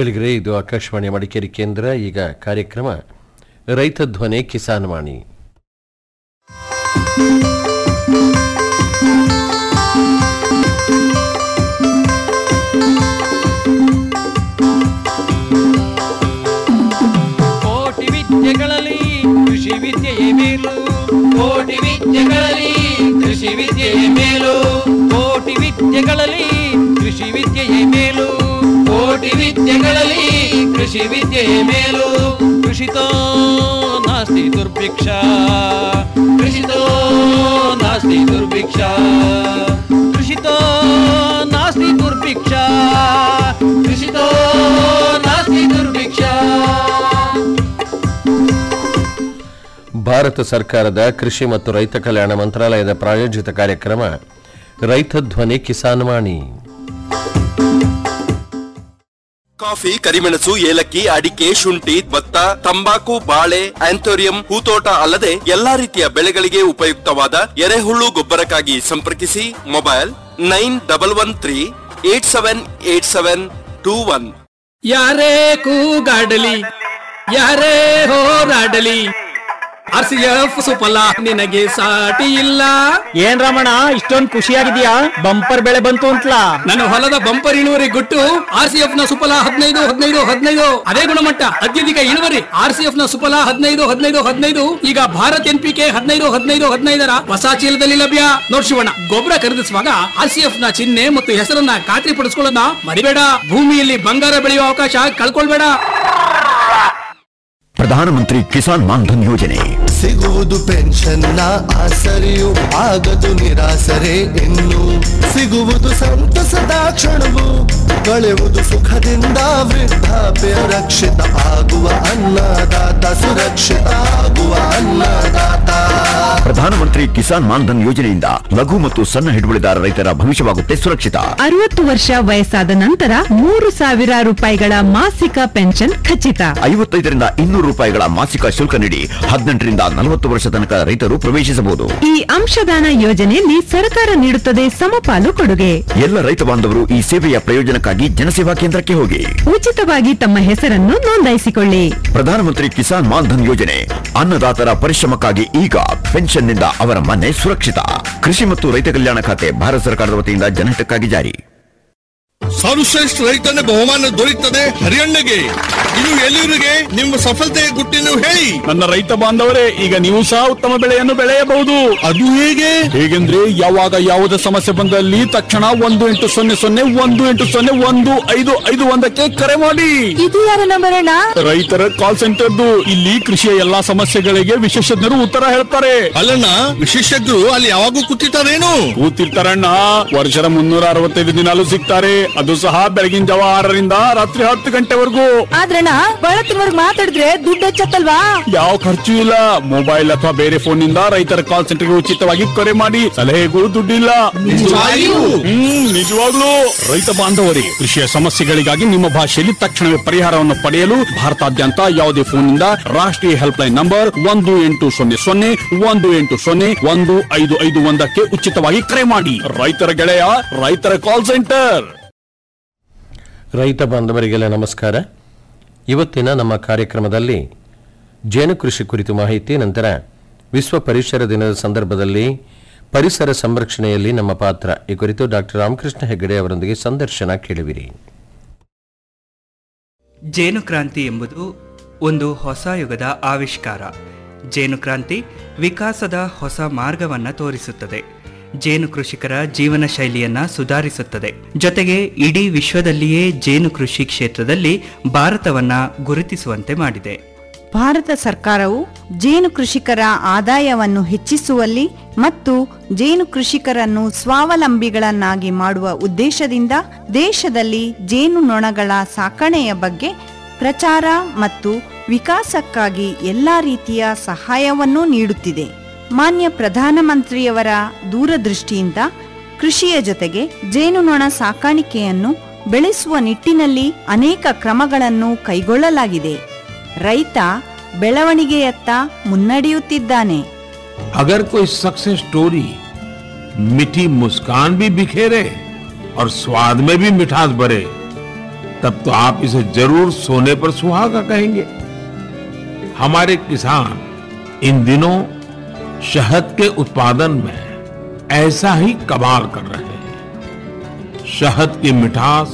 ಕೇಳಿದರೆ ಇದು ಆಕಾಶವಾಣಿ ಮಡಿಕೇರಿ ಕೇಂದ್ರ ಈಗ ಕಾರ್ಯಕ್ರಮ ರೈತ ಧ್ವನಿ ಕಿಸಾನ್ ವಾಣಿ ಕೋಟಿ ವಿದ್ಯೆಗಳಲ್ಲಿ ಕೃಷಿ ವಿದ್ಯೆಯೇ ಮೇಲು ಕೋಟಿ ವಿದ್ಯೆಗಳಲ್ಲಿ ಕೃಷಿ ವಿದ್ಯೆಯೇ ಮೇಲು ಕೋಟಿ ವಿದ್ಯೆಗಳಲ್ಲಿ ಕೃಷಿ ವಿದ್ಯೆಯೇ ಮೇಲು ಕೋಟಿ ವಿದ್ಯೆಗಳಲ್ಲಿ ಕೃಷಿ ವಿದ್ಯೆಯೇ ಮೇಲು ಕೃಷಿತೋ ನಾಸ್ತಿ ದುರ್ಭಿಕ್ಷ ಕೃಷಿತೋ ನಾಸ್ತಿ ದುರ್ಭಿಕ್ಷ ಕೃಷಿತೋ ನಾಸ್ತಿ ದುರ್ಭಿಕ್ಷ ಕೃಷಿತೋ ನಾಸ್ತಿ ದುರ್ಭಿಕ್ಷ ಭಾರತ ಸರ್ಕಾರದ ಕೃಷಿ ಮತ್ತು ರೈತ ಕಲ್ಯಾಣ ಮಂತ್ರಾಲಯದ ಪ್ರಾಯೋಜಿತ ಕಾರ್ಯಕ್ರಮ ರೈತ ಧ್ವನಿ ಕಿಸಾನ್ ವಾಣಿ ಕಾಫಿ ಕರಿಮೆಣಸು ಏಲಕ್ಕಿ ಅಡಿಕೆ ಶುಂಠಿ ಭತ್ತ ತಂಬಾಕು ಬಾಳೆ ಆಂಥೋರಿಯಂ ಹೂತೋಟ ಅಲ್ಲದೆ ಎಲ್ಲಾ ರೀತಿಯ ಬೆಳೆಗಳಿಗೆ ಉಪಯುಕ್ತವಾದ ಎರೆಹುಳು ಗೊಬ್ಬರಕ್ಕಾಗಿ ಸಂಪರ್ಕಿಸಿ mobile nine double one three eight seven eight seven two one ಯಾರೇ ಕೂಗಾಡಲಿ ಯಾರೇ ಹೋರಾಡಲಿ ಆರ್ ಸಿ ಎಫ್ ಸುಫಲ ನಿನಗೆ ಸಾಟಿ ಇಲ್ಲ ಏನ್ ರಮಣ ಇಷ್ಟೊಂದ್ ಖುಷಿಯಾಗಿದ್ಯಾ ಬಂಪರ್ ಬೆಳೆ ಬಂತು ಅಂತಲಾ ನನ್ನ ಹೊಲದ ಬಂಪರ್ ಇಳುವರಿ ಗುಟ್ಟು ಆರ್ ಸಿ ಎಫ್ ನ ಸುಫಲ ಹದಿನೈದು ಹದಿನೈದು ಹದಿನೈದು ಅದೇ ಗುಣಮಟ್ಟ ಅತ್ಯಧಿಕ ಇಳುವರಿ ಆರ್ ಸಿ ಎಫ್ ನ ಸುಫಲ ಹದಿನೈದು ಹದಿನೈದು ಹದಿನೈದು ಈಗ ಭಾರತ್ ಎನ್ ಪಿ ಕೆ ಹದಿನೈದು ಹದಿನೈದು ಹದಿನೈದರ ಹೊಸ ಚೀಲದಲ್ಲಿ ಲಭ್ಯ ನೋಡ್ ಶಿವಣ್ಣ ಗೊಬ್ಬರ ಖರೀದಿಸುವಾಗ ಆರ್ ಸಿ ಎಫ್ ನ ಚಿಹ್ನೆ ಮತ್ತು ಹೆಸರನ್ನ ಖಾತ್ರಿ ಪಡಿಸ್ಕೊಳ್ಳೋದನ್ನ ಮರಿಬೇಡ ಭೂಮಿಯಲ್ಲಿ ಬಂಗಾರ ಬೆಳೆಯುವ ಅವಕಾಶ ಕಳ್ಕೊಳ್ಬೇಡ ಪ್ರಧಾನಮಂತ್ರಿ ಕಿಸಾನ್ ಮಾನ್ಧನ್ ಯೋಜನೆ ಸಿಗುವುದು ಪೆನ್ಷನ್ನ ಆಸರೆಯು ಆಗದು ನಿರಾಸರೆ ಇನ್ನು ಸಿಗುವುದು ಸಂತಸದ ಕ್ಷಣವು ಕಳೆಯುವುದು ಸುಖದಿಂದ ವೃದ್ಧಾಪ್ಯ ರಕ್ಷಿತ ಆಗುವ ಅನ್ನದಾತ ಸುರಕ್ಷಿತ ಆಗುವ ಅನ್ನದಾತ ಪ್ರಧಾನಮಂತ್ರಿ ಕಿಸಾನ್ ಮಾನ್ಧನ್ ಯೋಜನೆಯಿಂದ ಲಘು ಮತ್ತು ಸಣ್ಣ ಹಿಡುವಳಿದಾರ ರೈತರ ಭವಿಷ್ಯವಾಗುತ್ತೆ ಸುರಕ್ಷಿತ ಅರವತ್ತು ವರ್ಷ ವಯಸ್ಸಾದ ನಂತರ ಮೂರು ಸಾವಿರ ರೂಪಾಯಿಗಳ ಮಾಸಿಕ ಪೆನ್ಷನ್ ಖಚಿತ ಐವತ್ತೈದರಿಂದ ಇನ್ನೂರು ರೂಪಾಯಿಗಳ ಮಾಸಿಕ ಶುಲ್ಕ ನೀಡಿ ಹದಿನೆಂಟರಿಂದ ನಲವತ್ತು ವರ್ಷ ತನಕ ರೈತರು ಪ್ರವೇಶಿಸಬಹುದು ಈ ಅಂಶದಾನ ಯೋಜನೆಯಲ್ಲಿ ಸರ್ಕಾರ ನೀಡುತ್ತದೆ ಸಮಪಾಲು ಕೊಡುಗೆ ಎಲ್ಲ ರೈತ ಬಾಂಧವರು ಈ ಸೇವೆಯ ಪ್ರಯೋಜನಕ್ಕಾಗಿ ಜನಸೇವಾ ಕೇಂದ್ರಕ್ಕೆ ಹೋಗಿ ಉಚಿತವಾಗಿ ತಮ್ಮ ಹೆಸರನ್ನು ನೋಂದಾಯಿಸಿಕೊಳ್ಳಿ ಪ್ರಧಾನಮಂತ್ರಿ ಕಿಸಾನ್ ಮಾನ್ಧನ್ ಯೋಜನೆ ಅನ್ನದಾತರ ಪರಿಶ್ರಮಕ್ಕಾಗಿ ಈಗ ಪೆನ್ಷನ್ನಿಂದ ಅವರ ಮನೆ ಸುರಕ್ಷಿತ ಕೃಷಿ ಮತ್ತು ರೈತ ಕಲ್ಯಾಣ ಖಾತೆ ಭಾರತ ಸರ್ಕಾರದ ವತಿಯಿಂದ ಜನಹಿತಕ್ಕಾಗಿ ಜಾರಿ ಸರ್ವಶ್ರೇಷ್ಠ ರೈತನ ಬಹುಮಾನ ದೊರೆಯುತ್ತದೆ ಹರಿಯಣ್ಣಗೆ ಇದು ಎಲ್ಲಿವರಿಗೆ ನಿಮ್ಮ ಸಫಲತೆಯ ಗುಟ್ಟಿನ ಹೇಳಿ ನನ್ನ ರೈತ ಬಾಂಧವರೇ ಈಗ ನೀವು ಸಹ ಉತ್ತಮ ಬೆಳೆಯನ್ನು ಬೆಳೆಯಬಹುದು ಅದು ಹೇಗೆ ಹೇಗೆಂದ್ರೆ ಯಾವಾಗ ಯಾವುದೇ ಸಮಸ್ಯೆ ಬಂದಲ್ಲಿ ತಕ್ಷಣ ಒಂದು ಎಂಟು ಸೊನ್ನೆ ಸೊನ್ನೆ ಒಂದು ಎಂಟು ಸೊನ್ನೆ ಒಂದು ಐದು ಐದು ಒಂದಕ್ಕೆ ಕರೆ ಮಾಡಿ ಇದು ಯಾರ ನಂಬರ್ ಅಣ್ಣ ರೈತರ ಕಾಲ್ ಸೆಂಟರ್ದು ಇಲ್ಲಿ ಕೃಷಿಯ ಎಲ್ಲಾ ಸಮಸ್ಯೆಗಳಿಗೆ ವಿಶೇಷಜ್ಞರು ಉತ್ತರ ಹೇಳ್ತಾರೆ ಅಲ್ಲಣ್ಣ ವಿಶೇಷಜ್ಞರು ಅಲ್ಲಿ ಯಾವಾಗೂ ಕೂತಿರ್ತಾರೇನು ಕೂತಿರ್ತಾರಣ್ಣ ವರ್ಷದ ಮುನ್ನೂರ ಅರವತ್ತೈದು ದಿನಾಲು ಸಿಗ್ತಾರೆ ಅದು ಸಹ ಬೆಳಗಿನ ಜಾವ ಆರರಿಂದ ರಾತ್ರಿ ಹತ್ತು ಗಂಟೆವರೆಗೂ ಆದ್ರಣ್ಣ ಬಳತ್ತಿನವರ್ಗ್ ಮಾತಾಡಿದ್ರೆ ದುಡ್ಡು ಹೆಚ್ಚತ್ತಲ್ವಾ ಯಾವ ಖರ್ಚು ಇಲ್ಲ ಮೊಬೈಲ್ ಅಥವಾ ಬೇರೆ ಫೋನ್ ನಿಂದ ರೈತರ ಕಾಲ್ ಸೆಂಟರ್ಗೆ ಉಚಿತವಾಗಿ ಕರೆ ಮಾಡಿ ಸಲಹೆಗೂ ದುಡ್ಡಿಲ್ಲ ನಿಜವಾಗಿಯೂ? ಹ್ಮ್ ನಿಜವಾಗ್ಲೂ ರೈತ ಬಾಂಧವರೇ ಕೃಷಿಯ ಸಮಸ್ಯೆಗಳಿಗಾಗಿ ನಿಮ್ಮ ಭಾಷೆಯಲ್ಲಿ ತಕ್ಷಣವೇ ಪರಿಹಾರವನ್ನು ಪಡೆಯಲು ಭಾರತಾದ್ಯಂತ ಯಾವುದೇ ಫೋನ್ ನಿಂದ ರಾಷ್ಟ್ರೀಯ ಹೆಲ್ಪ್ ಲೈನ್ ನಂಬರ್ ಒಂದು ಎಂಟು ಸೊನ್ನೆ ಸೊನ್ನೆ ಒಂದು ಎಂಟು ಸೊನ್ನೆ ಒಂದು ಐದು ಐದು ಒಂದಕ್ಕೆ ಉಚಿತವಾಗಿ ಕರೆ ಮಾಡಿ ರೈತರ ಗೆಳೆಯ ರೈತರ ಕಾಲ್ ಸೆಂಟರ್ ರೈತ ಬಾಂಧವರಿಗೆಲ್ಲ ನಮಸ್ಕಾರ ಇವತ್ತಿನ ನಮ್ಮ ಕಾರ್ಯಕ್ರಮದಲ್ಲಿ ಜೇನು ಕೃಷಿ ಕುರಿತು ಮಾಹಿತಿ ನಂತರ ವಿಶ್ವ ಪರಿಸರ ದಿನದ ಸಂದರ್ಭದಲ್ಲಿ ಪರಿಸರ ಸಂರಕ್ಷಣೆಯಲ್ಲಿ ನಮ್ಮ ಪಾತ್ರ ಈ ಕುರಿತು ಡಾಕ್ಟರ್ ರಾಮಕೃಷ್ಣ ಹೆಗಡೆ ಅವರೊಂದಿಗೆ ಸಂದರ್ಶನ ಕೇಳುವಿರಿ ಜೇನು ಕ್ರಾಂತಿ ಎಂಬುದು ಒಂದು ಹೊಸ ಯುಗದ ಆವಿಷ್ಕಾರ ಜೇನು ಕ್ರಾಂತಿ ವಿಕಾಸದ ಹೊಸ ಮಾರ್ಗವನ್ನು ತೋರಿಸುತ್ತದೆ ಜೇನು ಕೃಷಿಕರ ಜೀವನ ಶೈಲಿಯನ್ನ ಸುಧಾರಿಸುತ್ತದೆ ಜೊತೆಗೆ ಇಡೀ ವಿಶ್ವದಲ್ಲಿಯೇ ಜೇನು ಕೃಷಿ ಕ್ಷೇತ್ರದಲ್ಲಿ ಭಾರತವನ್ನ ಗುರುತಿಸುವಂತೆ ಮಾಡಿದೆ ಭಾರತ ಸರ್ಕಾರವು ಜೇನು ಕೃಷಿಕರ ಆದಾಯವನ್ನು ಹೆಚ್ಚಿಸುವಲ್ಲಿ ಮತ್ತು ಜೇನು ಕೃಷಿಕರನ್ನು ಸ್ವಾವಲಂಬಿಗಳನ್ನಾಗಿ ಮಾಡುವ ಉದ್ದೇಶದಿಂದ ದೇಶದಲ್ಲಿ ಜೇನು ನೊಣಗಳ ಸಾಕಣೆಯ ಬಗ್ಗೆ ಪ್ರಚಾರ ಮತ್ತು ವಿಕಾಸಕ್ಕಾಗಿ ಎಲ್ಲಾ ರೀತಿಯ ಸಹಾಯವನ್ನೂ ನೀಡುತ್ತಿದೆ ಮಾನ್ಯ ಪ್ರಧಾನಮಂತ್ರಿಯವರ ದೂರದೃಷ್ಟಿಯಿಂದ ಕೃಷಿಯ ಜೊತೆಗೆ ಜೇನುನೊಣ ಸಾಕಾಣಿಕೆಯನ್ನು ಬೆಳೆಸುವ ನಿಟ್ಟಿನಲ್ಲಿ ಅನೇಕ ಕ್ರಮಗಳನ್ನು ಕೈಗೊಳ್ಳಲಾಗಿದೆ ರೈತ ಬೆಳವಣಿಗೆಯತ್ತ ಮುನ್ನಡೆಯುತ್ತಿದ್ದಾನೆ अगर कोई सक्सेस स्टोरी मीठी मुस्कान भी बिखेरे और स्वाद में भी मिठास भरे तब तो आप इसे जरूर सोने पर सुहागा कहेंगे हमारे किसान इन दिनों शहद के उत्पादन में ऐसा ही कमाल कर रहे हैं शहद की मिठास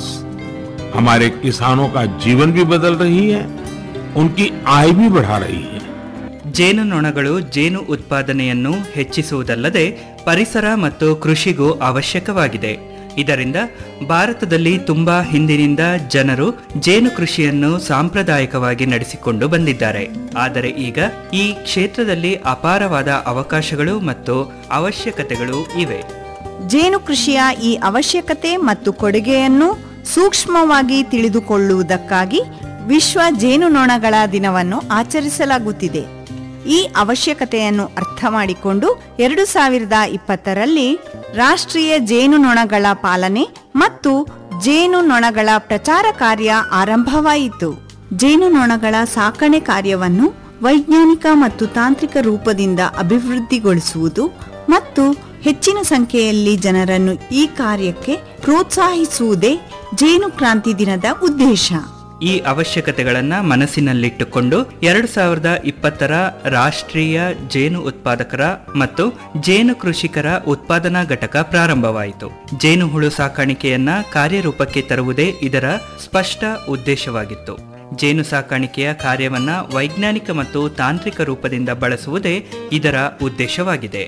हमारे किसानों का जीवन भी बदल रही है उनकी आय भी बढ़ा रही है ಜೇನುನೊಣಗಳು ಜೇನು ಉತ್ಪಾದನೆಯನ್ನು ಹೆಚ್ಚಿಸುವುದಲ್ಲದೆ ಪರಿಸರ ಮತ್ತು ಕೃಷಿಗೂ ಅವಶ್ಯಕವಾಗಿದೆ ಇದರಿಂದ ಭಾರತದಲ್ಲಿ ತುಂಬಾ ಹಿಂದಿನಿಂದ ಜನರು ಜೇನು ಕೃಷಿಯನ್ನು ಸಾಂಪ್ರದಾಯಿಕವಾಗಿ ನಡೆಸಿಕೊಂಡು ಬಂದಿದ್ದಾರೆ ಆದರೆ ಈಗ ಈ ಕ್ಷೇತ್ರದಲ್ಲಿ ಅಪಾರವಾದ ಅವಕಾಶಗಳು ಮತ್ತು ಅವಶ್ಯಕತೆಗಳು ಇವೆ ಜೇನು ಕೃಷಿಯ ಈ ಅವಶ್ಯಕತೆ ಮತ್ತು ಕೊಡುಗೆಯನ್ನು ಸೂಕ್ಷ್ಮವಾಗಿ ತಿಳಿದುಕೊಳ್ಳುವುದಕ್ಕಾಗಿ ವಿಶ್ವ ಜೇನುನೊಣಗಳ ದಿನವನ್ನು ಆಚರಿಸಲಾಗುತ್ತಿದೆ ಈ ಅವಶ್ಯಕತೆಯನ್ನು ಅರ್ಥ ಮಾಡಿಕೊಂಡು ಎರಡು ಸಾವಿರದ ಇಪ್ಪತ್ತರಲ್ಲಿ ರಾಷ್ಟ್ರೀಯ ಜೇನುನೊಣಗಳ ಪಾಲನೆ ಮತ್ತು ಜೇನುನೊಣಗಳ ಪ್ರಚಾರ ಕಾರ್ಯ ಆರಂಭವಾಯಿತು ಜೇನುನೊಣಗಳ ಸಾಕಣೆ ಕಾರ್ಯವನ್ನು ವೈಜ್ಞಾನಿಕ ಮತ್ತು ತಾಂತ್ರಿಕ ರೂಪದಿಂದ ಅಭಿವೃದ್ಧಿಗೊಳಿಸುವುದು ಮತ್ತು ಹೆಚ್ಚಿನ ಸಂಖ್ಯೆಯಲ್ಲಿ ಜನರನ್ನು ಈ ಕಾರ್ಯಕ್ಕೆ ಪ್ರೋತ್ಸಾಹಿಸುವುದೇ ಜೇನು ಕ್ರಾಂತಿ ದಿನದ ಉದ್ದೇಶ ಈ ಅವಶ್ಯಕತೆಗಳನ್ನ ಮನಸ್ಸಿನಲ್ಲಿಟ್ಟುಕೊಂಡು ಎರಡು ಸಾವಿರದ ಇಪ್ಪತ್ತರ ರಾಷ್ಟ್ರೀಯ ಜೇನು ಉತ್ಪಾದಕರ ಮತ್ತು ಜೇನು ಕೃಷಿಕರ ಉತ್ಪಾದನಾ ಘಟಕ ಪ್ರಾರಂಭವಾಯಿತು ಜೇನುಹುಳು ಸಾಕಾಣಿಕೆಯನ್ನ ಕಾರ್ಯರೂಪಕ್ಕೆ ತರುವುದೇ ಇದರ ಸ್ಪಷ್ಟ ಉದ್ದೇಶವಾಗಿತ್ತು ಜೇನು ಸಾಕಾಣಿಕೆಯ ಕಾರ್ಯವನ್ನ ವೈಜ್ಞಾನಿಕ ಮತ್ತು ತಾಂತ್ರಿಕ ರೂಪದಿಂದ ಬಳಸುವುದೇ ಇದರ ಉದ್ದೇಶವಾಗಿದೆ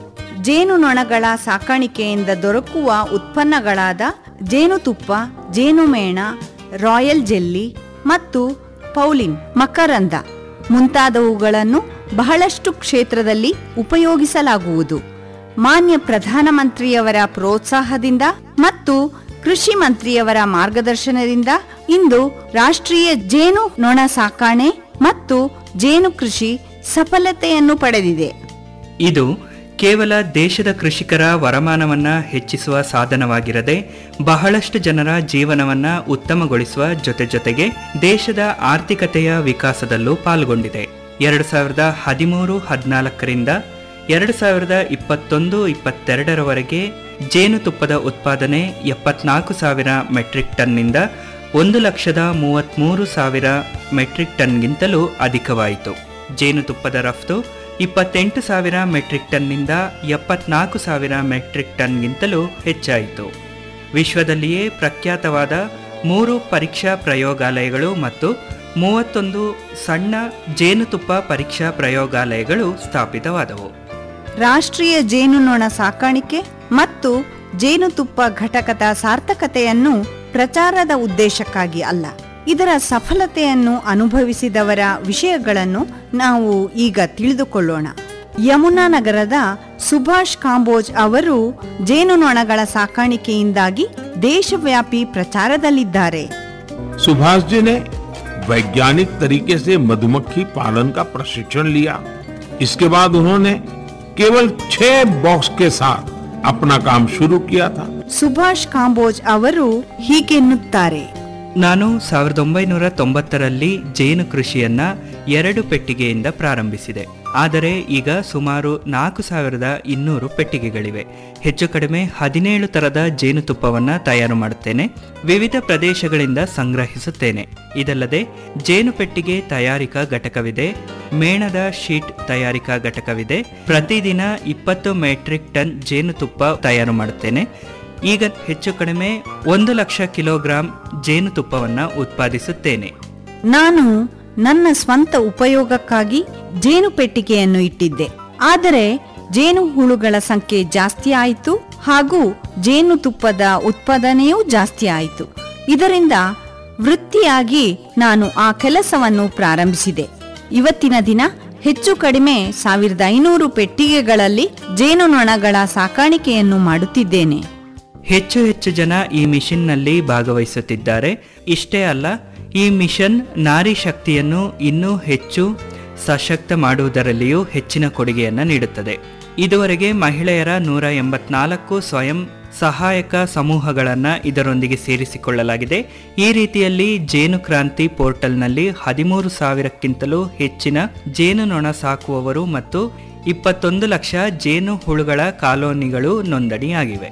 ಜೇನುನೊಣಗಳ ಸಾಕಾಣಿಕೆಯಿಂದ ದೊರಕುವ ಉತ್ಪನ್ನಗಳಾದ ಜೇನುತುಪ್ಪ ಜೇನುಮೇಣ ರಾಯಲ್ ಜೆಲ್ಲಿ ಮತ್ತು ಪೌಲಿನ್ ಮಕರಂದ ಮುಂತಾದವುಗಳನ್ನು ಬಹಳಷ್ಟು ಕ್ಷೇತ್ರದಲ್ಲಿ ಉಪಯೋಗಿಸಲಾಗುವುದು ಮಾನ್ಯ ಪ್ರಧಾನಮಂತ್ರಿಯವರ ಪ್ರೋತ್ಸಾಹದಿಂದ ಮತ್ತು ಕೃಷಿ ಮಂತ್ರಿಯವರ ಮಾರ್ಗದರ್ಶನದಿಂದ ಇಂದು ರಾಷ್ಟ್ರೀಯ ಜೇನು ನೊಣ ಸಾಕಾಣೆ ಮತ್ತು ಜೇನು ಕೃಷಿ ಸಫಲತೆಯನ್ನು ಪಡೆದಿದೆ ಇದು ಕೇವಲ ದೇಶದ ಕೃಷಿಕರ ವರಮಾನವನ್ನ ಹೆಚ್ಚಿಸುವ ಸಾಧನವಾಗಿರದೆ ಬಹಳಷ್ಟು ಜನರ ಜೀವನವನ್ನ ಉತ್ತಮಗೊಳಿಸುವ ಜೊತೆ ಜೊತೆಗೆ ದೇಶದ ಆರ್ಥಿಕತೆಯ ವಿಕಾಸದಲ್ಲೂ ಪಾಲ್ಗೊಂಡಿದೆ ಎರಡು ಸಾವಿರದ ಹದಿಮೂರು ಹದಿನಾಲ್ಕರಿಂದ ಎರಡು ಸಾವಿರದ ಇಪ್ಪತ್ತೊಂದು ಇಪ್ಪತ್ತೆರಡರವರೆಗೆ ಜೇನುತುಪ್ಪದ ಉತ್ಪಾದನೆ ಎಪ್ಪತ್ನಾಲ್ಕು ಸಾವಿರ ಮೆಟ್ರಿಕ್ ಟನ್ನಿಂದ ಒಂದು ಲಕ್ಷದ ಮೂವತ್ತ್ಮೂರು ಸಾವಿರ ಮೆಟ್ರಿಕ್ ಟನ್ಗಿಂತಲೂ ಅಧಿಕವಾಯಿತು ಜೇನುತುಪ್ಪದ ರಫ್ತು ಇಪ್ಪತ್ತೆಂಟು ಸಾವಿರ ಮೆಟ್ರಿಕ್ ಟನ್ನಿಂದ ಎಪ್ಪತ್ನಾಲ್ಕು ಸಾವಿರ ಮೆಟ್ರಿಕ್ ಟನ್ಗಿಂತಲೂ ಹೆಚ್ಚಾಯಿತು ವಿಶ್ವದಲ್ಲಿಯೇ ಪ್ರಖ್ಯಾತವಾದ ಮೂರು ಪರೀಕ್ಷಾ ಪ್ರಯೋಗಾಲಯಗಳು ಮತ್ತು ಮೂವತ್ತೊಂದು ಸಣ್ಣ ಜೇನುತುಪ್ಪ ಪರೀಕ್ಷಾ ಪ್ರಯೋಗಾಲಯಗಳು ಸ್ಥಾಪಿತವಾದವು ರಾಷ್ಟ್ರೀಯ ಜೇನುನೊಣ ಸಾಕಾಣಿಕೆ ಮತ್ತು ಜೇನುತುಪ್ಪ ಘಟಕದ ಸಾರ್ಥಕತೆಯನ್ನು ಪ್ರಚಾರದ ಉದ್ದೇಶಕ್ಕಾಗಿ ಅಲ್ಲ ಇದರ ಸಫಲತೆಯನ್ನು ಅನುಭವಿಸಿದವರ ವಿಷಯಗಳನ್ನು ನಾವು ಈಗ ತಿಳಿದುಕೊಳ್ಳೋಣ ಯಮುನಾ ನಗರದ ಸುಭಾಷ್ ಕಾಂಬೋಜ್ ಅವರು ಜೇನುನೊಣಗಳ ಸಾಕಾಣಿಕೆಯಿಂದಾಗಿ ದೇಶವ್ಯಾಪಿ ಪ್ರಚಾರದಲ್ಲಿದ್ದಾರೆ सुभाष जी ने वैज्ञानिक तरीके से मधुमक्खी पालन का प्रशिक्षण लिया इसके बाद उन्होंने केवल छह बॉक्स के साथ अपना काम शुरू किया था ಸುಭಾಷ್ ಕಾಂಬೋಜ್ ಅವರು ಹೀಗೆನ್ನುತ್ತಾರೆ ನಾನು ಸಾವಿರದ ಒಂಬೈನೂರ ತೊಂಬತ್ತರಲ್ಲಿ ಜೇನು ಕೃಷಿಯನ್ನ ಎರಡು ಪೆಟ್ಟಿಗೆಯಿಂದ ಪ್ರಾರಂಭಿಸಿದೆ ಆದರೆ ಈಗ ಸುಮಾರು ನಾಲ್ಕು ಸಾವಿರದ ಇನ್ನೂರು ಪೆಟ್ಟಿಗೆಗಳಿವೆ ಹೆಚ್ಚು ಕಡಿಮೆ ಹದಿನೇಳು ತರದ ಜೇನುತುಪ್ಪವನ್ನ ತಯಾರು ಮಾಡುತ್ತೇನೆ ವಿವಿಧ ಪ್ರದೇಶಗಳಿಂದ ಸಂಗ್ರಹಿಸುತ್ತೇನೆ ಇದಲ್ಲದೆ ಜೇನು ಪೆಟ್ಟಿಗೆ ತಯಾರಿಕಾ ಘಟಕವಿದೆ ಮೇಣದ ಶೀಟ್ ತಯಾರಿಕಾ ಘಟಕವಿದೆ ಪ್ರತಿದಿನ ಇಪ್ಪತ್ತು ಮೆಟ್ರಿಕ್ ಟನ್ ಜೇನುತುಪ್ಪ ತಯಾರು ಮಾಡುತ್ತೇನೆ ಈಗ ಹೆಚ್ಚು ಕಡಿಮೆ ಒಂದು ಲಕ್ಷ ಕಿಲೋಗ್ರಾಂ ಜೇನುತುಪ್ಪವನ್ನ ಉತ್ಪಾದಿಸುತ್ತೇನೆ ನಾನು ನನ್ನ ಸ್ವಂತ ಉಪಯೋಗಕ್ಕಾಗಿ ಜೇನು ಪೆಟ್ಟಿಗೆಯನ್ನು ಇಟ್ಟಿದ್ದೆ ಆದರೆ ಜೇನು ಹುಳುಗಳ ಸಂಖ್ಯೆ ಜಾಸ್ತಿ ಆಯಿತು ಹಾಗೂ ಜೇನುತುಪ್ಪದ ಉತ್ಪಾದನೆಯೂ ಜಾಸ್ತಿ ಆಯಿತು ಇದರಿಂದ ವೃತ್ತಿಯಾಗಿ ನಾನು ಆ ಕೆಲಸವನ್ನು ಪ್ರಾರಂಭಿಸಿದೆ ಇವತ್ತಿನ ದಿನ ಹೆಚ್ಚು ಕಡಿಮೆ ಸಾವಿರದ ಐನೂರು ಪೆಟ್ಟಿಗೆಗಳಲ್ಲಿ ಜೇನುನೊಣಗಳ ಸಾಕಾಣಿಕೆಯನ್ನು ಮಾಡುತ್ತಿದ್ದೇನೆ ಹೆಚ್ಚು ಹೆಚ್ಚು ಜನ ಈ ಮಿಷನ್ನಲ್ಲಿ ಭಾಗವಹಿಸುತ್ತಿದ್ದಾರೆ ಇಷ್ಟೇ ಅಲ್ಲ ಈ ಮಿಷನ್ ನಾರಿ ಶಕ್ತಿಯನ್ನು ಇನ್ನೂ ಹೆಚ್ಚು ಸಶಕ್ತ ಮಾಡುವುದರಲ್ಲಿಯೂ ಹೆಚ್ಚಿನ ಕೊಡುಗೆಯನ್ನು ನೀಡುತ್ತದೆ ಇದುವರೆಗೆ ಮಹಿಳೆಯರ ನೂರ ಎಂಬತ್ನಾಲ್ಕು ಸ್ವಯಂ ಸಹಾಯಕ ಸಮೂಹಗಳನ್ನು ಇದರೊಂದಿಗೆ ಸೇರಿಸಿಕೊಳ್ಳಲಾಗಿದೆ ಈ ರೀತಿಯಲ್ಲಿ ಜೇನು ಕ್ರಾಂತಿ ಪೋರ್ಟಲ್ನಲ್ಲಿ ಹದಿಮೂರು ಸಾವಿರಕ್ಕಿಂತಲೂ ಹೆಚ್ಚಿನ ಜೇನುನೊಣ ಸಾಕುವವರು ಮತ್ತು ಇಪ್ಪತ್ತೊಂದು ಲಕ್ಷ ಜೇನು ಹುಳುಗಳ ಕಾಲೋನಿಗಳು ನೋಂದಣಿಯಾಗಿವೆ